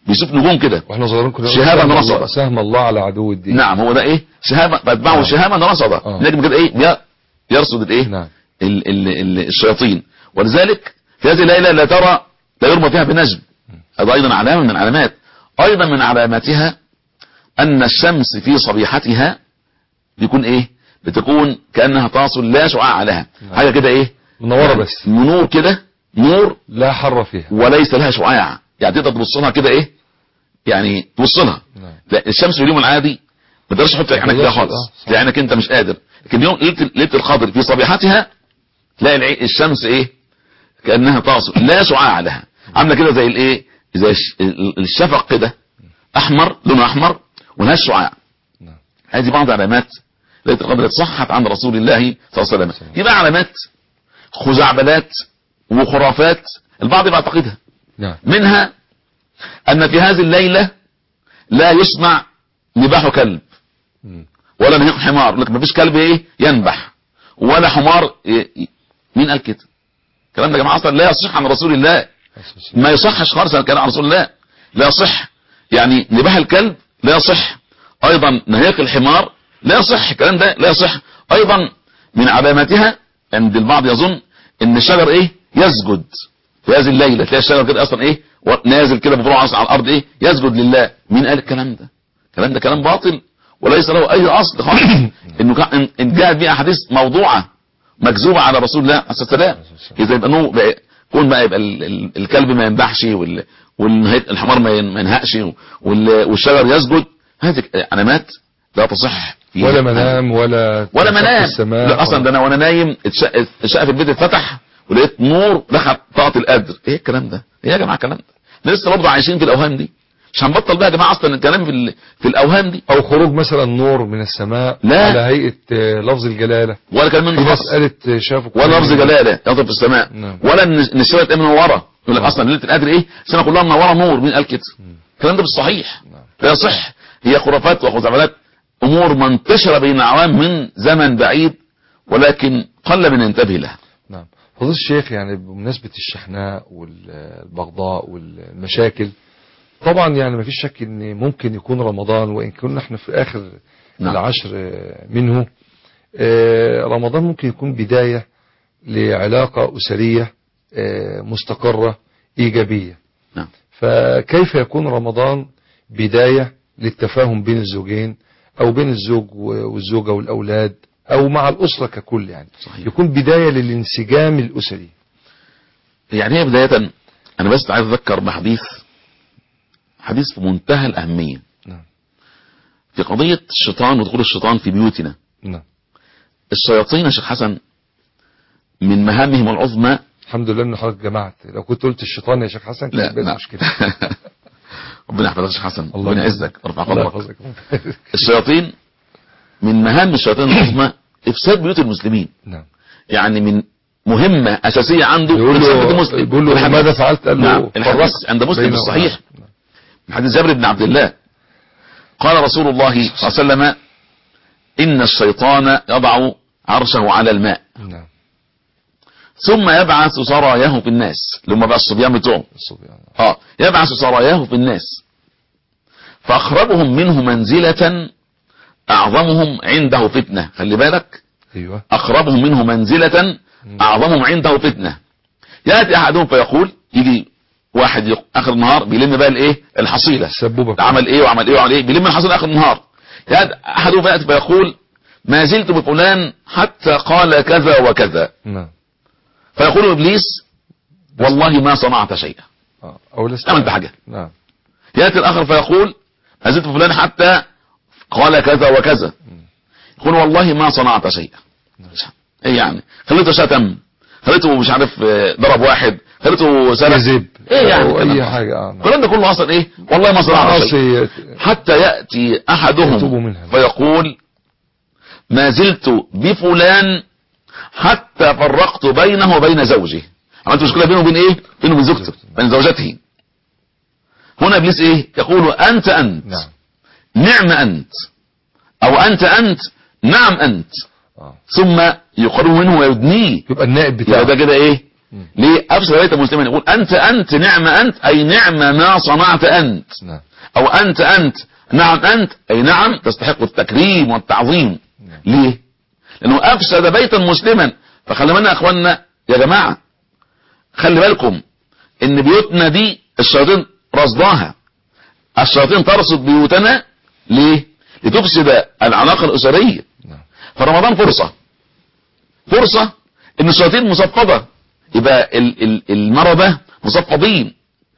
بيشوف نجوم كده واحنا صغيرين كنا نقول شهابة سهم رصدة. الله- سهم الله على عدو الدين نعم هو ده ايه شهامة بتبعه آه. شهامة رصدة آه. نجم كده ايه ي- يرصد الايه نعم ال ال ال الشياطين ولذلك في هذه الليلة لا ترى لا يرمى فيها بنجم هذا ايضا علامة من العلامات ايضا من علاماتها ان الشمس في صبيحتها بيكون ايه بتكون كأنها تصل لا شعاع لها نعم. حاجة كده ايه منورة يعني بس نور كده نور لا حر فيها وليس لها شعاع يعني تقدر تبص لها كده ايه يعني تبص لها نعم لا الشمس في اليوم العادي ما تقدرش تحط عينك فيها تقدرش، خالص آه، صح. تلاقي عينك انت مش قادر لكن يوم ليله ليله القدر في صبيحتها تلاقي العي- الشمس ايه كانها تعصر لا شعاع لها عامله كده زي الايه زي الش- ال- الشفق كده احمر لونه احمر ولهاش شعاع نعم هذه بعض علامات ليله القدر التي صحت عن رسول الله صلى الله عليه وسلم دي بقى علامات خزعبلات وخرافات البعض بيعتقدها نعم منها ان في هذه الليلة لا يسمع نباح كلب مم. ولا نهيق حمار لك مفيش كلب ايه ينبح ولا حمار ي- ي- مين قال كده الكلام ده يا جماعه اصلا لا يصح عن رسول الله ما يصحش خالص الكلام عن رسول الله لا يصح يعني نباح الكلب لا يصح ايضا نهيق الحمار لا يصح الكلام ده لا يصح ايضا من علاماتها عند البعض يظن ان الشجر ايه يسجد في هذه الليله تلاقي الشجر كده اصلا ايه و- نازل كده بفروع على الارض ايه يسجد لله مين قال الكلام ده الكلام ده كلام باطل وليس له اي اصل خالص انه كا- إن- ان جاءت به احاديث موضوعه مكذوبه على رسول الله عليه الصلاه والسلام اذا يبقى انه بقى- كون بقى يبقى ال- ال- الكلب ما ينبحش وال والحمار ما ين- ما ينهقش وال- والشجر يسجد هذه علامات لا تصح في ولا منام ولا ولا تنشق منام السماء لا اصلا ده انا وانا نايم الشقه الشقة في البيت اتفتح ولقيت نور دخل طاقه القدر ايه الكلام ده ايه يا جماعه الكلام ده لسه برضه عايشين في الاوهام دي مش هنبطل بقى يا جماعه اصلا الكلام في ال- في الاوهام دي او خروج مثلا نور من السماء لا. على هيئة آه، لفظ الجلالة ولا كلام في منه ناس خالص قالت آه، شافوا ولا لفظ كل- جلاله يضرب في السماء نعم. ولا ان إن السماء تبقى منوره يقول لك اصلا ليله القدر ايه السماء كلها منوره نور مين قال كده الكلام ده مش صحيح نعم. لا يصح هي خرافات وخزعبلات امور منتشره بين العوام من زمن بعيد ولكن قل من ينتبه لها نعم فضيلة الشيخ يعني بمناسبة الشحناء والبغضاء والمشاكل طبعا يعني ما فيش شك ان ممكن يكون رمضان وان كنا احنا في اخر نعم. العشر آه، منه آه، رمضان ممكن يكون بداية لعلاقة أسرية آه، مستقرة إيجابية نعم فكيف يكون رمضان بداية للتفاهم بين الزوجين أو بين الزوج والزوجة والأولاد أو مع الأسرة ككل يعني صحيح. يكون بداية للانسجام الأسري يعني هي بداية أنا بس عايز أذكر بحديث حديث في منتهى الأهمية نعم في قضية الشيطان ودخول الشيطان في بيوتنا نعم الشياطين يا شيخ حسن من مهامهم العظمى الحمد لله ان حضرتك جمعت لو كنت قلت الشيطان يا شيخ حسن لا كانت بقت لا مشكلة ربنا يحفظك يا شيخ حسن الله ربنا يحفظك. يعزك ارفع الله قدرك يحفظك الشياطين من مهام الشياطين العظمى إفساد بيوت المسلمين نعم يعني من مهمة أساسية عنده يقول إفساد بيوت له المسلم يقول له والحديث- ماذا فعلت قال نعم له الحديث فرقت عند مسلم بينه الصحيح وبين- من حديث جابر بن عبد الله قال رسول الله صلى الله عليه وسلم إن الشيطان يضع عرشه على الماء نعم ثم يبعث سراياه في الناس لما بقى الصبيان بتوعه الصبيان اه يبعث سراياه في الناس فأقربهم منه منزلة أعظمهم عنده فتنة خلي بالك ايوه أقربهم منه منزلة أعظمهم عنده فتنة يأتي أحدهم فيقول يجي واحد يق... آخر النهار بيلم بقى الإيه الحصيلة السبوبة عمل إيه وعمل إيه وعمل إيه بيلم الحصيلة آخر النهار يأتي أحدهم فيأتي فيقول ما زلت بفلان حتى قال كذا وكذا نعم فيقول إبليس والله ما صنعت شيئا آه. او لست عملت حاجة. نعم يأتي الآخر فيقول ما زلت بفلان حتى قال كذا وكذا يقول والله ما صنعت شيئا ايه يعني خليته شتم خليته مش عارف آه، ضرب واحد خليته سرق كذب ايه يعني او الكلام اي ده؟ حاجة اه نعم. الكلام ده كله اصلا ايه والله ما صنعت شيء معاصي حتى يأتي يتوب احدهم منها. فيقول ما زلت بفلان حتى فرقت بينه وبين زوجه عملت مشكلة بينه وبين ايه بينه وبين زوجته بين زوجته هنا ابليس ايه يقول انت انت نعم نعم انت او انت انت نعم انت اه ثم يقرب منه ويدنيه يبقى النائب يبقى ده بتاعه كده ايه ليه افسد بيت مسلما يقول انت انت نعم انت اي نعم ما صنعت انت نعم او انت انت نعم انت اي نعم تستحق التكريم والتعظيم ليه لانه افسد بيتا مسلما فخلي بالنا يا اخوانا يا جماعه خلي بالكم ان بيوتنا دي الشياطين رصداها الشياطين ترصد بيوتنا ليه لتفسد العلاقه الاسريه نعم فرمضان فرصه فرصه ان الشياطين مصفده يبقى ال- ال- المرضى مصفدين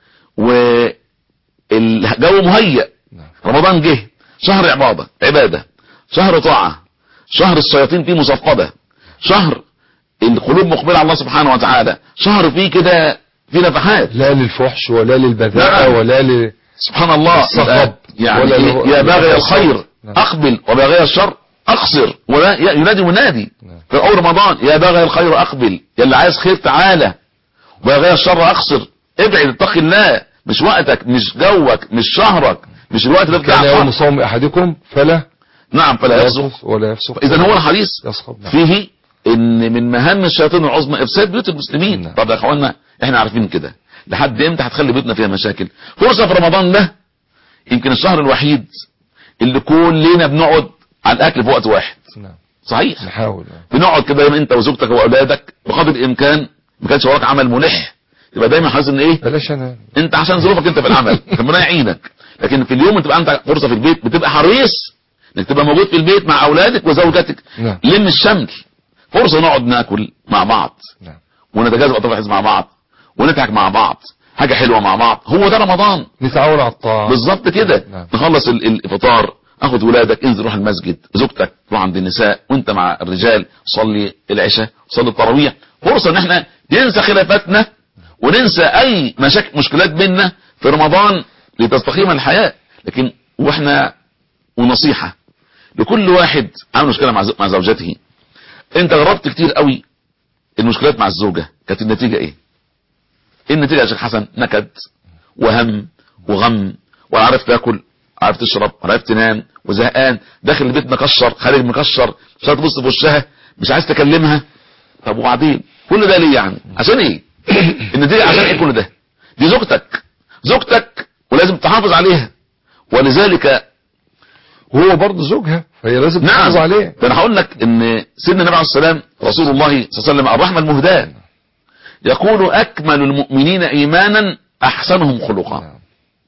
والجو مهيأ نعم رمضان جه شهر عبادة عبادة شهر طاعة شهر الشياطين فيه مصفدة شهر القلوب مقبلة على الله سبحانه وتعالى شهر فيه كده فيه نفحات لا للفحش ولا للبذاءة نعم. ولا ل سبحان الله الصخب يعني ولا إيه؟ له- يا باغي له- الخير نعم. اقبل وباغي الشر اقصر ولا ي- ينادي منادي نعم. في اول رمضان يا باغي الخير اقبل يا اللي عايز خير تعالى وباغي الشر اقصر ابعد اتق الله مش وقتك مش جوك مش شهرك مش الوقت اللي كان بتاع يوم صوم أحدكم فلا نعم فلا يصدق يصف ولا يفسق اذا هو الحديث يصخب نعم. فيه ان من مهام الشياطين العظمى افساد بيوت المسلمين نعم. طب يا اخوانا احنا عارفين كده لحد امتى هتخلي بيوتنا فيها مشاكل فرصه في رمضان ده يمكن الشهر الوحيد اللي كلنا بنقعد على الاكل في وقت واحد نعم صحيح نحاول نعم. بنقعد كده دايما انت وزوجتك واولادك بقدر الامكان ما كانش وراك عمل ملح يبقى دايما حاسس ان ايه بلاش أنا انت عشان ظروفك انت في العمل ربنا يعينك لكن في اليوم تبقى انت فرصه في البيت بتبقى حريص انك تبقى موجود في البيت مع اولادك وزوجتك نعم. لم الشمل فرصه نقعد ناكل مع بعض نعم ونتجاذب اطراف مع بعض ونضحك مع بعض حاجه حلوه مع بعض هو ده رمضان نتعاون على الطاعة بالظبط كده نعم. نخلص ال- الفطار اخد ولادك انزل روح المسجد زوجتك روح عند النساء وانت مع الرجال صلي العشاء صلي التراويح فرصه ان احنا ننسى خلافاتنا وننسى اي مشاكل مشكلات بيننا في رمضان لتستقيم الحياه لكن واحنا ونصيحه لكل واحد عامل مشكله مع زو- مع زوجته انت جربت كتير قوي المشكلات مع الزوجه كانت النتيجه ايه ايه النتيجه يا شيخ حسن نكد وهم وغم ولا عارف تاكل عارف تشرب ولا عارف تنام وزهقان داخل البيت مكشر خارج مكشر مش عارف تبص في وشها مش عايز تكلمها طب وبعدين كل ده ليه يعني عشان ايه النتيجه عشان ايه كل ده دي زوجتك زوجتك ولازم تحافظ عليها ولذلك وهو برضه زوجها فهي لازم نعم تحافظ عليه ده انا هقول لك ان سيدنا النبي عليه السلام رسول الله صلى الله عليه وسلم الرحمه المهداه يقول اكمل المؤمنين ايمانا احسنهم خلقا نعم.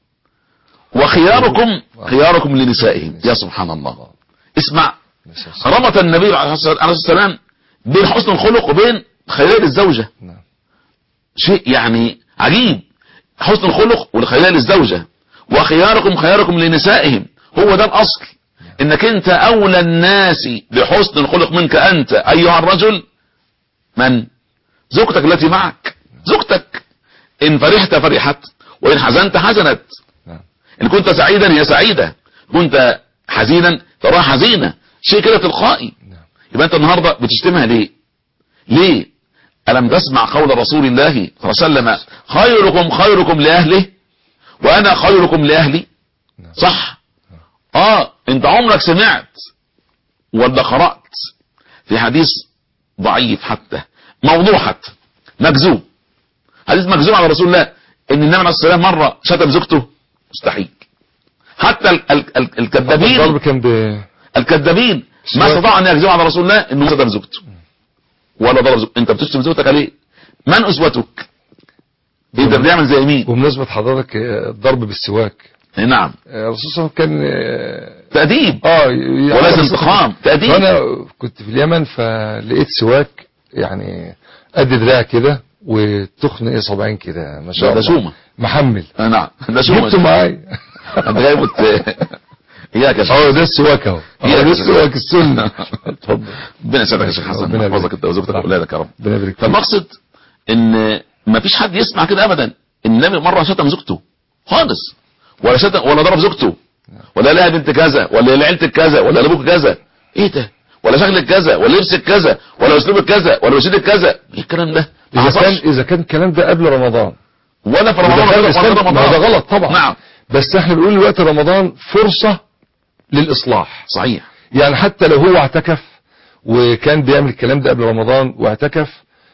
وخياركم خياركم لنسائهم يا سبحان الله اسمع نسأل- ربط النبي عليه الصلاه عليه السلام بين حسن الخلق وبين خيال الزوجه نعم شيء يعني عجيب حسن الخلق والخيال الزوجة وخياركم خياركم لنسائهم هو ده الأصل انك انت اولى الناس بحسن الخلق منك انت ايها الرجل من زوجتك التي معك زوجتك ان فرحت فرحت وان حزنت حزنت نعم ان كنت سعيدا هي سعيدة كنت حزينا تراها حزينة شيء كده تلقائي نعم يبقى انت النهاردة بتشتمها ليه ليه ألم تسمع قول رسول الله صلى الله عليه وسلم خيركم خيركم لأهله وأنا خيركم لأهلي نعم. صح اه انت عمرك سمعت ولا قرأت في حديث ضعيف حتى موضوع حتى مكذوب حديث مكذوب على رسول الله ان النبي عليه الصلاه والسلام مره شتم زوجته مستحيل حتى ال- ال- ال- الكذابين الضرب كان ب الكذابين ما استطاعوا ان يكذبوا على رسول الله انه شتم زوجته ولا ضرب زوجته انت بتشتم زوجتك عليه من اسوتك انت بتعمل زي مين بمناسبة حضرتك آه، الضرب بالسواك إيه نعم آه، الرسول صلى الله عليه وسلم كان آه، تأديب اه ولازم انتقام تأديب فانا كنت في اليمن فلقيت سواك يعني قد دراع كده وتخن ايه صبعين كده ما شاء ده الله شومة محمل آه نعم ده جبته شو معايا انت جايبه ت- اياك يا اه شيخ ده السواك اهو هي اه ده ده السواك السنة اتفضل ربنا يسعدك يا شيخ حسن ربنا يحفظك يبارك. انت وزوجتك واولادك يا رب ربنا يبارك فيك فالمقصد ان ما فيش حد يسمع كده ابدا النبي مره شتم زوجته خالص ولا شتم ولا ضرب زوجته ولا لها بنت كذا ولا لعيلتك كذا ولا لابوك كذا ايه ده ولا شكلك كذا ولا لبسك كذا ولا اسلوبك كذا ولا وسيلتك كذا ايه الكلام ده ما اذا كان حصلش اذا كان الكلام ده قبل رمضان ولا في إذا رمضان كان ولا في الإسلام- رمضان ما ده غلط طبعا نعم بس احنا بنقول دلوقتي رمضان فرصة للإصلاح صحيح يعني حتى لو هو اعتكف وكان بيعمل الكلام ده قبل رمضان واعتكف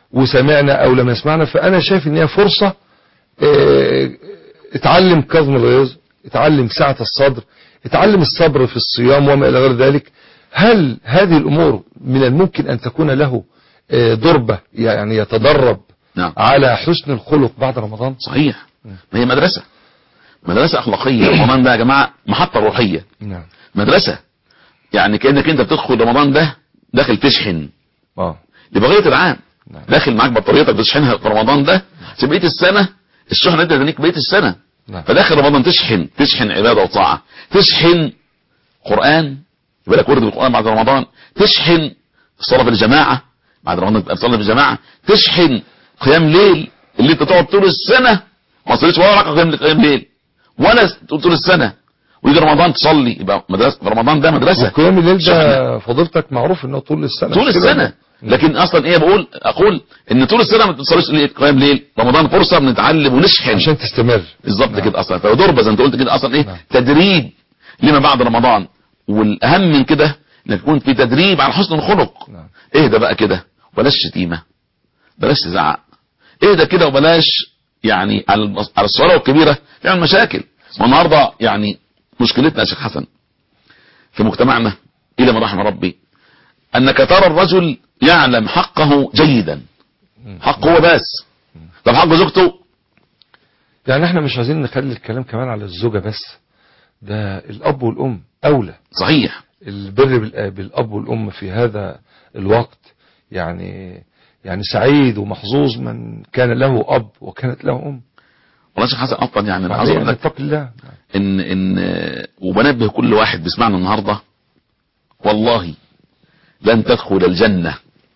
وسمعنا او لم يسمعنا فانا شايف ان هي فرصة اه، اتعلم كظم الغيظ اتعلم سعة الصدر اتعلم الصبر في الصيام وما الى غير ذلك هل هذه الامور من الممكن ان تكون له اه، ضربة يعني يتدرب نعم على حسن الخلق بعد رمضان صحيح ما هي مدرسة مدرسة أخلاقية رمضان ده يا جماعة محطة روحية نعم مدرسة يعني كأنك أنت بتدخل رمضان ده داخل تشحن اه لبقية العام نعم. داخل معاك بطاريتك بتشحنها في رمضان ده عشان بقية السنة الشحنة انت تدنيك بقية السنة نعم. فداخل رمضان تشحن تشحن عبادة وطاعة تشحن قرآن يبقى لك ورد بالقرآن بعد رمضان تشحن الصلاة في الجماعة بعد رمضان تبقى تصلي في الجماعة تشحن قيام ليل اللي انت تقعد طول السنة ما تصليش ولا ركعة قيام قيام ليل ولا طول السنة ويجي رمضان تصلي يبقى مدرسة في رمضان ده مدرسة وقيام الليل ده شحنة. فضيلتك معروف انه طول السنة طول مش كده؟ السنة لكن اصلا ايه بقول اقول ان طول السنة ما بتصليش ليه قيام ليل رمضان فرصة بنتعلم ونشحن عشان تستمر بالظبط نعم. كده اصلا فضربة زي ما انت قلت كده اصلا ايه نعم. تدريب لما بعد رمضان والاهم من كده انك يكون في تدريب على حسن الخلق نعم. اهدى بقى كده بلاش شتيمة بلاش تزعق اهدى كده وبلاش يعني على المص- على الصغيرة والكبيرة تعمل مشاكل والنهارده يعني مشكلتنا يا شيخ حسن في مجتمعنا الى ما رحم ربي انك ترى الرجل يعلم حقه جيدا حقه هو بس طب حق زوجته يعني احنا مش عايزين نخلي الكلام كمان على الزوجة بس ده الاب والام اولى صحيح البر بالآ- بالاب والام في هذا الوقت يعني يعني سعيد ومحظوظ من كان له اب وكانت له ام والله يا شيخ حسن اصلا يعني انا عايز عليه اقول ان لك اتق الله ان ان وبنبه كل واحد بيسمعنا النهارده والله لن تدخل الجنة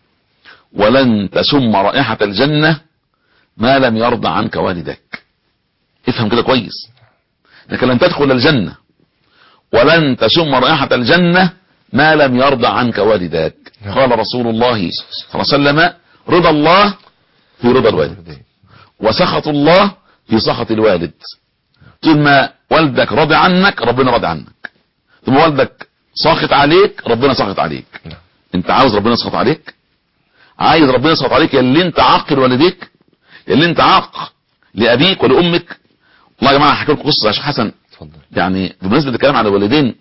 ولن تشم رائحة الجنة ما لم يرضى عنك والدك افهم كده كويس لكن لن تدخل الجنة ولن تشم رائحة الجنة ما لم يرضى عنك والدك نعم. قال رسول الله صلى الله عليه وسلم رضا الله في رضا الوالد وسخط الله في سخط الوالد طول ما والدك راضي عنك ربنا راضي عنك طول ما والدك ساخط عليك ربنا ساخط عليك نعم. انت عاوز ربنا يسخط عليك عايز ربنا يسخط عليك يا اللي انت عاق لوالديك يا اللي انت عاق لابيك ولامك والله يا جماعه هحكي لكم قصه يا شيخ حسن اتفضل يعني بمناسبه الكلام على الوالدين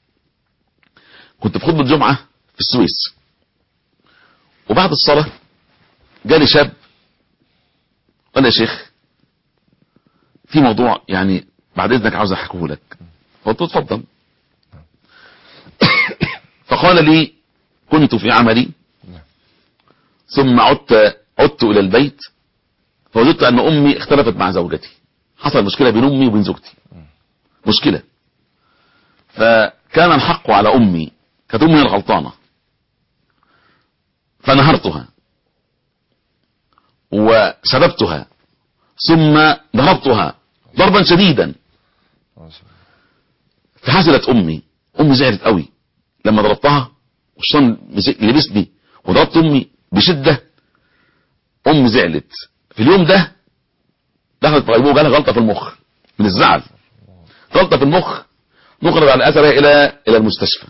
كنت في خطبه جمعه في السويس وبعد الصلاه جالي شاب قال لي يا شيخ في موضوع يعني بعد اذنك عاوز احكيه لك قلت له اتفضل فقال لي كنت في عملي ثم عدت عدت الى البيت فوجدت ان امي اختلفت مع زوجتي حصل مشكله بين امي وبين زوجتي مشكله فكان الحق على امي كانت امي هي الغلطانه فنهرتها وسببتها ثم ضربتها ضربا شديدا فحزنت امي امي زعلت قوي لما ضربتها والشيطان مسك- لبسني وضربت امي بشده امي زعلت في اليوم ده دخلت في غيبوبه جالها غلطه في المخ من الزعل غلطه في المخ نقلت على اثرها الى الى المستشفى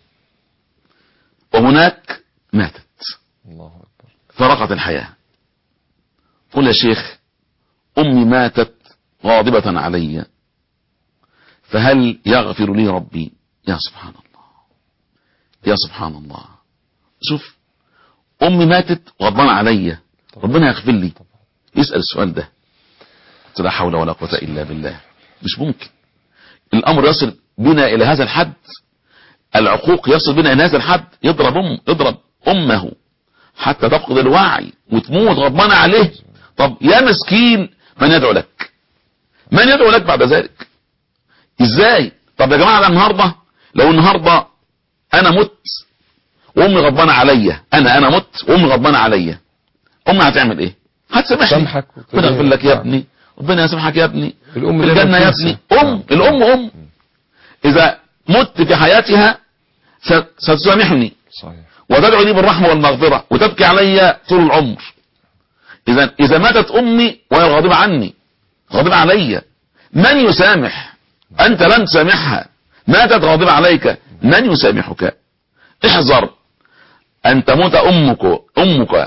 وهناك ماتت الله اكبر فرقت الحياه قل يا شيخ امي ماتت غاضبه علي فهل يغفر لي ربي يا سبحان الله يا سبحان الله شوف امي ماتت غضبانه عليا ربنا يغفر لي يسال السؤال ده قلت لا حول ولا قوه الا بالله مش ممكن الامر يصل بنا الى هذا الحد العقوق يصل بنا الى هذا الحد يضرب ام يضرب امه حتى تفقد الوعي وتموت غضبانه عليه طب يا مسكين من يدعو لك من يدعو لك بعد ذلك ازاي طب يا جماعه ده النهارده لو النهارده انا مت وامي غضبانه عليا انا انا مت وامي غضبانه عليا امي هتعمل ايه هتسامحني سامحك ربنا يغفر لك يا نعم. ابني ربنا يسامحك يا ابني الأم في دايما الجنه يا تنسى. ابني ام نعم. الام ام اذا مت في حياتها س- ستسامحني صحيح وتدعو لي بالرحمة والمغفرة وتبكي علي طول العمر إذا إذا ماتت أمي وهي غاضبة عني غاضبة علي من يسامح أنت لم تسامحها ماتت غاضبة عليك من يسامحك احذر أن تموت أمك أمك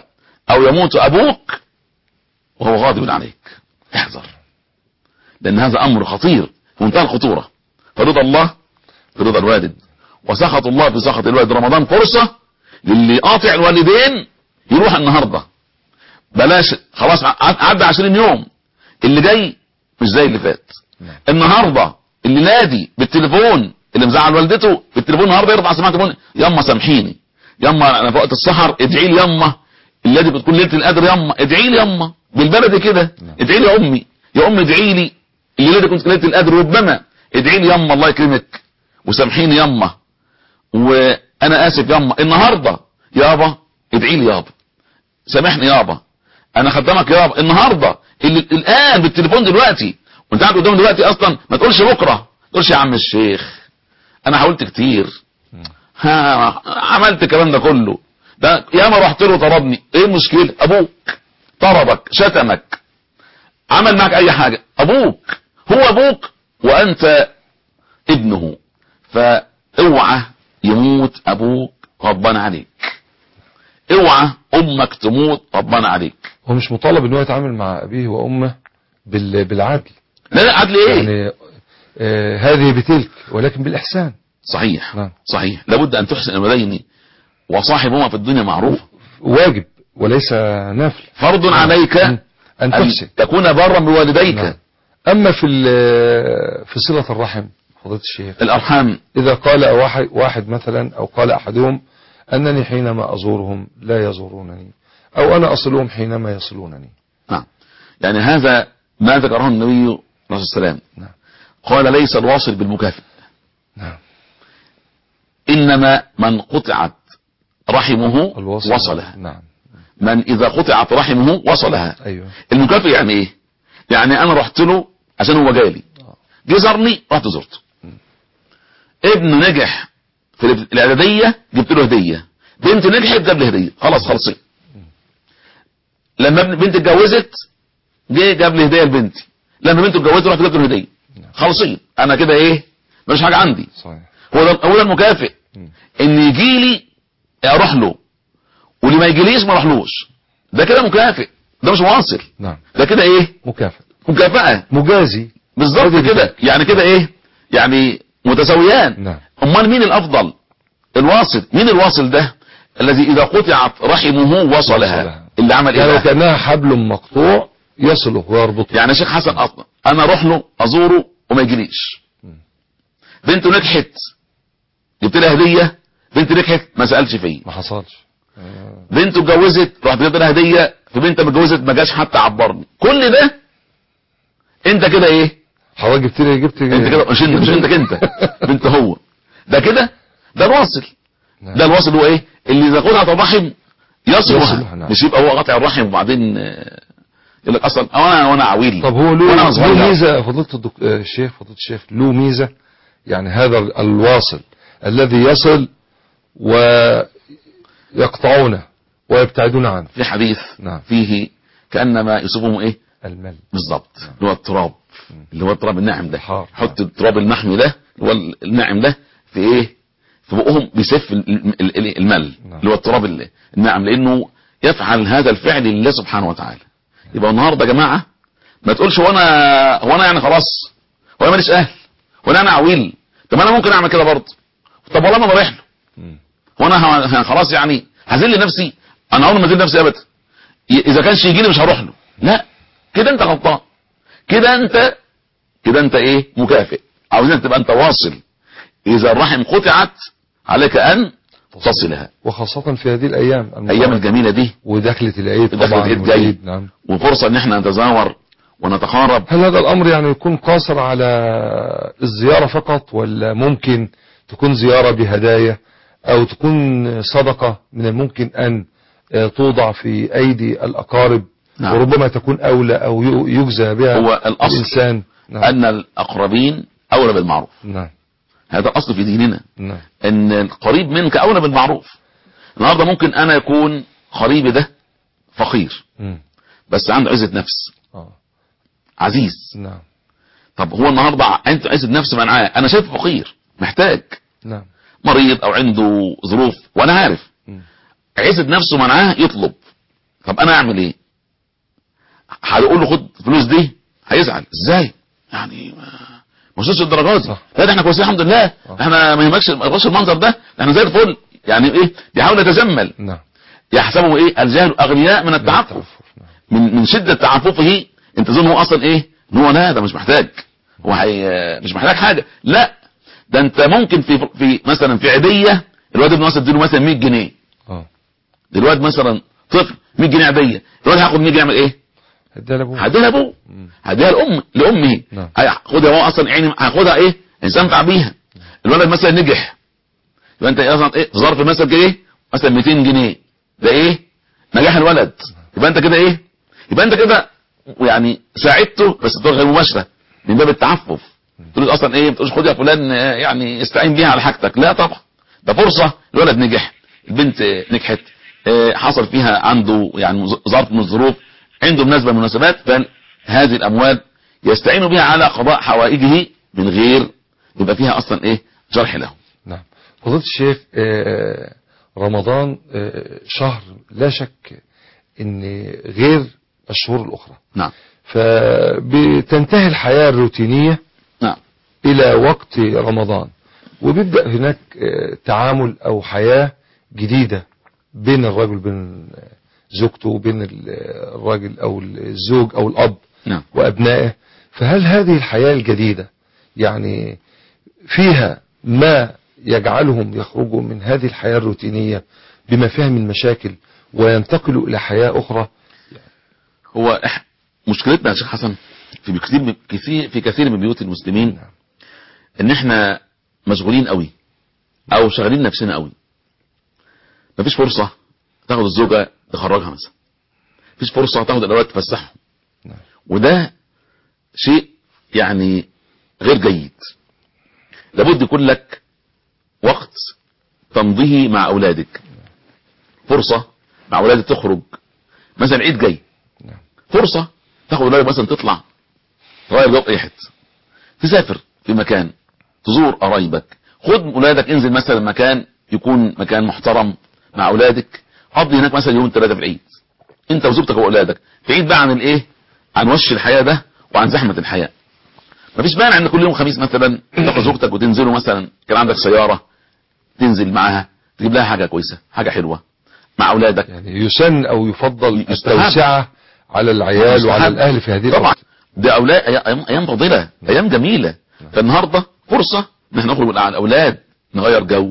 او يموت ابوك وهو غاضب عليك احذر لان هذا امر خطير في منتهى الخطورة فرضا الله برضا الوالد وسخط الله في سخط الوالد رمضان فرصة للي قاطع الوالدين يروح النهاردة بلاش خلاص ع- عدى عشرين يوم اللي جاي مش زي اللي فات نعم. النهاردة اللي نادي بالتليفون اللي مزعل والدته بالتليفون النهارده يرفع سماعه التليفون يما سامحيني يما انا في وقت السحر ادعي لي يما الذي بتكون ليله القدر يما ادعي لي يما بالبلدي كده نعم. ادعي لي يا امي يا امي ادعي لي الليله دي كنت ليله القدر ربما ادعي لي يما الله يكرمك وسامحيني يما وانا اسف يما النهارده يابا ادعي لي يابا سامحني يابا انا خدامك يابا النهارده اللي الان بالتليفون دلوقتي وانت قاعد قدامي دلوقتي اصلا ما تقولش بكره ما تقولش يا عم الشيخ انا حاولت كتير ها عملت الكلام ده كله ده ياما رحت له طردني ايه المشكله ابوك طردك شتمك عمل معك اي حاجه ابوك هو ابوك وانت ابنه فاوعى يموت ابوك غضبان عليك اوعى امك تموت غضبان عليك هو مش مطالب ان هو يتعامل مع ابيه وامه بال- بالعدل لا لا عدل ايه يعني آه هذه بتلك ولكن بالاحسان صحيح نعم. صحيح لابد ان تحسن الوالدين وصاحبهما في الدنيا معروف واجب وليس نفل فرض عليك ان ان تحسن تكون برا بوالديك نعم. اما في ال- في صله الرحم فضيله الشيخ الارحام إذا قال واحد, واحد مثلا أو قال أحدهم أنني حينما أزورهم لا يزورونني أو أنا أصلهم حينما يصلونني نعم يعني هذا ما ذكره النبي عليه الصلاة والسلام نعم. قال ليس الواصل بالمكافئ نعم إنما من قطعت رحمه الوصل وصلها نعم من إذا قطعت رحمه وصلها أيوه المكافئ يعني إيه يعني أنا رحت له عشان هو جالي آه. جه زارني رحت زرته ابنه نجح في الإعدادية جبت له هدية بنت نجحت جاب لي هدية خلاص خلصين لما ابن- بنت اتجوزت جه جاب لي هدية لبنتي لما بنته اتجوزت رحت جبت له هدية خلصين انا كده ايه مش حاجة عندي صحيح هو ده هو ده المكافئ مم. ان يجي لي اروح له واللي ما يجيليش ما اروحلوش ده كده مكافئ ده مش واصل نعم ده كده ايه مكافأة مكافأة مجازي بالظبط هذه كده بتاعك. يعني كده ايه يعني متساويان نعم امال مين الافضل الواصل مين الواصل ده الذي اذا قطعت رحمه وصلها وصلها. اللي عمل ايه يعني بقى؟ وكأنها حبل مقطوع يصله ويربطه يعني شيخ حسن اصلا انا اروح له ازوره وما يجيليش مم. بنته نجحت جبت لها هديه بنت نجحت ما سالش فيا ما حصلش آه. بنته اتجوزت رحت جبت لها هديه في بنت متجوزت ما جاش حتى عبرني كل ده انت كده ايه حضرتك جبت لي جبت انت كده مش انت مش انت انت بنت هو ده كده ده الواصل نعم. ده الواصل هو ايه اللي اذا قطعت الرحم يصلها، يصلها نعم. مش يبقى هو قاطع الرحم وبعدين آه، يقول لك اصلا انا وانا عويل طب هو له وانا له صغير ميزة فضيلة الدك... آه، الشيخ فضيلة الشيخ له ميزة يعني هذا ال- الواصل الذي يصل ويقطعونه ويبتعدون عنه في حديث نعم. فيه كانما يوصفهم ايه المل بالظبط اللي هو التراب اللي هو التراب الناعم ده حار. حط التراب المحمي ده اللي هو الناعم ده في ايه في بقهم بيسف ال- ال- ال- المل نعم. اللي هو التراب ال- الناعم لانه يفعل هذا الفعل لله سبحانه وتعالى يبقى النهارده يا جماعه ما تقولش وانا هو انا يعني خلاص وانا ماليش اهل وانا انا عويل طب انا ممكن اعمل كده برضه طب والله ما بروح له مم. وانا ه- خلاص يعني هذل نفسي انا عمري ما اذل نفسي ابدا ي- اذا كانش يجيني مش هروح له لا كده انت غلطان كده انت كده انت ايه مكافئ عاوزينك تبقى انت واصل اذا الرحم قطعت عليك ان تصلها وخاصة في هذه الأيام الايام المباركة. الجميلة دي ودخلة العيد دخلة طبعا العيد والعيد، جاي. نعم وفرصة ان احنا نتزاور ونتقارب هل هذا الأمر يعني يكون قاصر على الزيارة فقط ولا ممكن تكون زيارة بهدايا أو تكون صدقة من الممكن أن آه، توضع في أيدي الأقارب نعم. وربما تكون أولى أو ي- يجزى بها هو الاصل الإنسان نعم. ان الاقربين اولى بالمعروف نعم هذا اصل في ديننا نعم ان القريب منك اولى بالمعروف النهارده ممكن انا يكون قريبي ده فقير مم. بس عنده عزة نفس آه. عزيز نعم طب هو النهارده عنده عزة نفس معاه انا شايفه فقير محتاج نعم مريض او عنده ظروف وانا عارف مم. عزة نفسه منعاه يطلب طب انا اعمل ايه هقول له خد الفلوس دي هيزعل ازاي يعني ما ما وصلش الدرجات دي صح. لا ده احنا كويسين الحمد لله احنا ما يهمكش ما يغش المنظر ده ده احنا زي الفل يعني ايه بيحاول يتجمل نعم يحسبه ايه الجهل اغنياء من التعفف نعم. من من شده تعففه انت تظن هو اصلا ايه ان هو لا ده مش محتاج هو حي... مش محتاج حاجه لا ده انت ممكن في في مثلا في عيديه الواد ابن مثلا تديله مثلا 100 جنيه اه الواد مثلا طفل 100 جنيه عيديه الواد هياخد 100 جنيه يعمل ايه اديها لابوه هديها لابوه هديها لام لامه نعم. هياخدها هو اصلا يعني هياخدها ايه يستمتع بيها الولد مثلا نجح يبقى انت اصلا ايه في ظرف مثلا كده ايه مثلا 200 جنيه ده ايه نجاح الولد يبقى انت كده ايه يبقى انت كده يعني ساعدته بس بطريقه غير مباشره من باب التعفف تقول له اصلا ايه بتقولش خد يا فلان آه، يعني استعين بيها على حاجتك لا طبعا ده فرصه الولد نجح البنت آه، نجحت آه، حصل فيها عنده يعني ظ- ظرف من الظروف عنده مناسبه من المناسبات فهذه الاموال يستعين بها على قضاء حوائجه من غير يبقى فيها اصلا ايه جرح له نعم فضيلة الشيخ آه، رمضان آه، شهر لا شك ان غير الشهور الاخرى نعم فبتنتهي الحياة الروتينية نعم الى وقت رمضان وبيبدأ هناك آه، تعامل او حياة جديدة بين الرجل وبين زوجته وبين ال- الراجل او الزوج او الاب نعم وأبنائه فهل هذه الحياة الجديدة يعني فيها ما يجعلهم يخرجوا من هذه الحياة الروتينية بما فيها من مشاكل وينتقلوا إلى حياة أخرى هو إح- مشكلتنا يا شيخ حسن في كثير من- كثير في كثير من بيوت المسلمين نعم. ان احنا مشغولين قوي او شغالين نفسنا قوي مفيش فرصة تاخد الزوجة تخرجها مثلا مفيش فرصة تاخد الاولاد تفسحهم نعم. وده شيء يعني غير جيد لابد يكون لك وقت تمضيه مع اولادك فرصة مع اولادك تخرج مثلا العيد جاي نعم. فرصة تاخد اولادك مثلا تطلع تغير جو في اي حته تسافر في مكان تزور قرايبك خد اولادك انزل مثلا مكان يكون مكان محترم مع اولادك قضي هناك مثلا يوم ثلاثه في العيد انت وزوجتك واولادك بعيد بقى عن الايه عن وش الحياه ده وعن زحمه الحياه مفيش مانع ان كل يوم خميس مثلا تاخد زوجتك وتنزلوا مثلا كان عندك سياره تنزل معاها تجيب لها حاجه كويسه حاجه حلوه مع اولادك يعني يسن أو يفضل يستحب. التوسعة على العيال وعلى مستحب. الأهل في هذه طبعا الأوقات ده اولاد ايام ايام فضيله ايام جميله فالنهارده فرصه ان احنا نخرج مع الاولاد نغير جو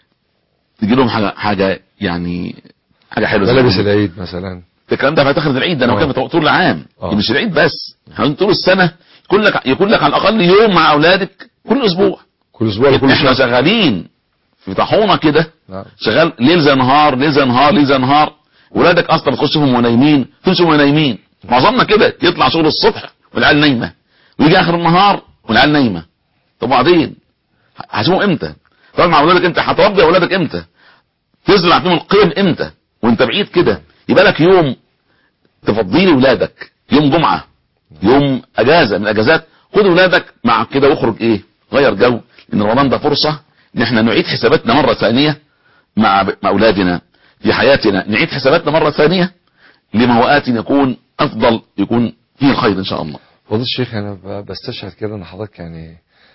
تجي لهم حاجه حاجه يعني حاجه حلوه زي ما ملابس بيقولوا. العيد مثلا الكلام ده هتاخد العيد ده انا آه. بتكلم طول العام آه. مش العيد بس احنا طول السنه يكون لك يكون لك على الاقل يوم مع اولادك كل اسبوع كل أسبوع وكل احنا شهر شغالين في طاحونه كده نعم. شغال ليل زي نهار ليل زي نهار ليل زي نهار ولادك اصلا بتخش فيهم وهم نايمين تمشي وهم نايمين معظمنا كده يطلع شغل الصبح والعيال نايمه ويجي اخر النهار والعيال نايمه طب وبعدين هتشوفهم امتى طبعا مع اولادك انت هتربي اولادك امتى تزرع فيهم القيم امتى وانت بعيد كده يبقى لك يوم تفضيه لاولادك يوم جمعه يوم اجازه من الاجازات خد اولادك مع كده واخرج ايه غير جو ان رمضان ده فرصه ان احنا نعيد حساباتنا مره ثانيه مع مع اولادنا في حياتنا نعيد حساباتنا مره ثانيه لموات يكون افضل يكون فيه الخير ان شاء الله فضيلة الشيخ أنا ب- بستشهد كده أن حضرتك يعني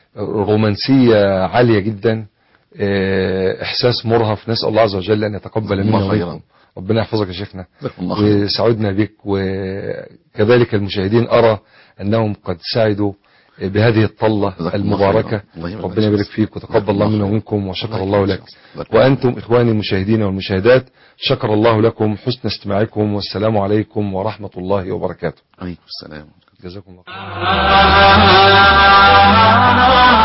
رومانسية عالية جدا آه، إحساس مرهف نسأل الله عز وجل أن يتقبل الله منا خيرا. ومنكم ربنا يحفظك يا شيخنا جزاكم الله خير وسعدنا بك وكذلك المشاهدين أرى أنهم قد سعدوا بهذه الطلة جزاكم الله المباركة خيرا. الله يبارك ربنا فيك. يبارك فيك وتقبل الله منا ومنكم وشكر الله الله يبارك لك فيك. جزاكم الله وأنتم إخواني المشاهدين والمشاهدات شكر الله لكم حسن استماعكم والسلام عليكم ورحمة الله وبركاته عليكم السلام جزاكم الله خير Ah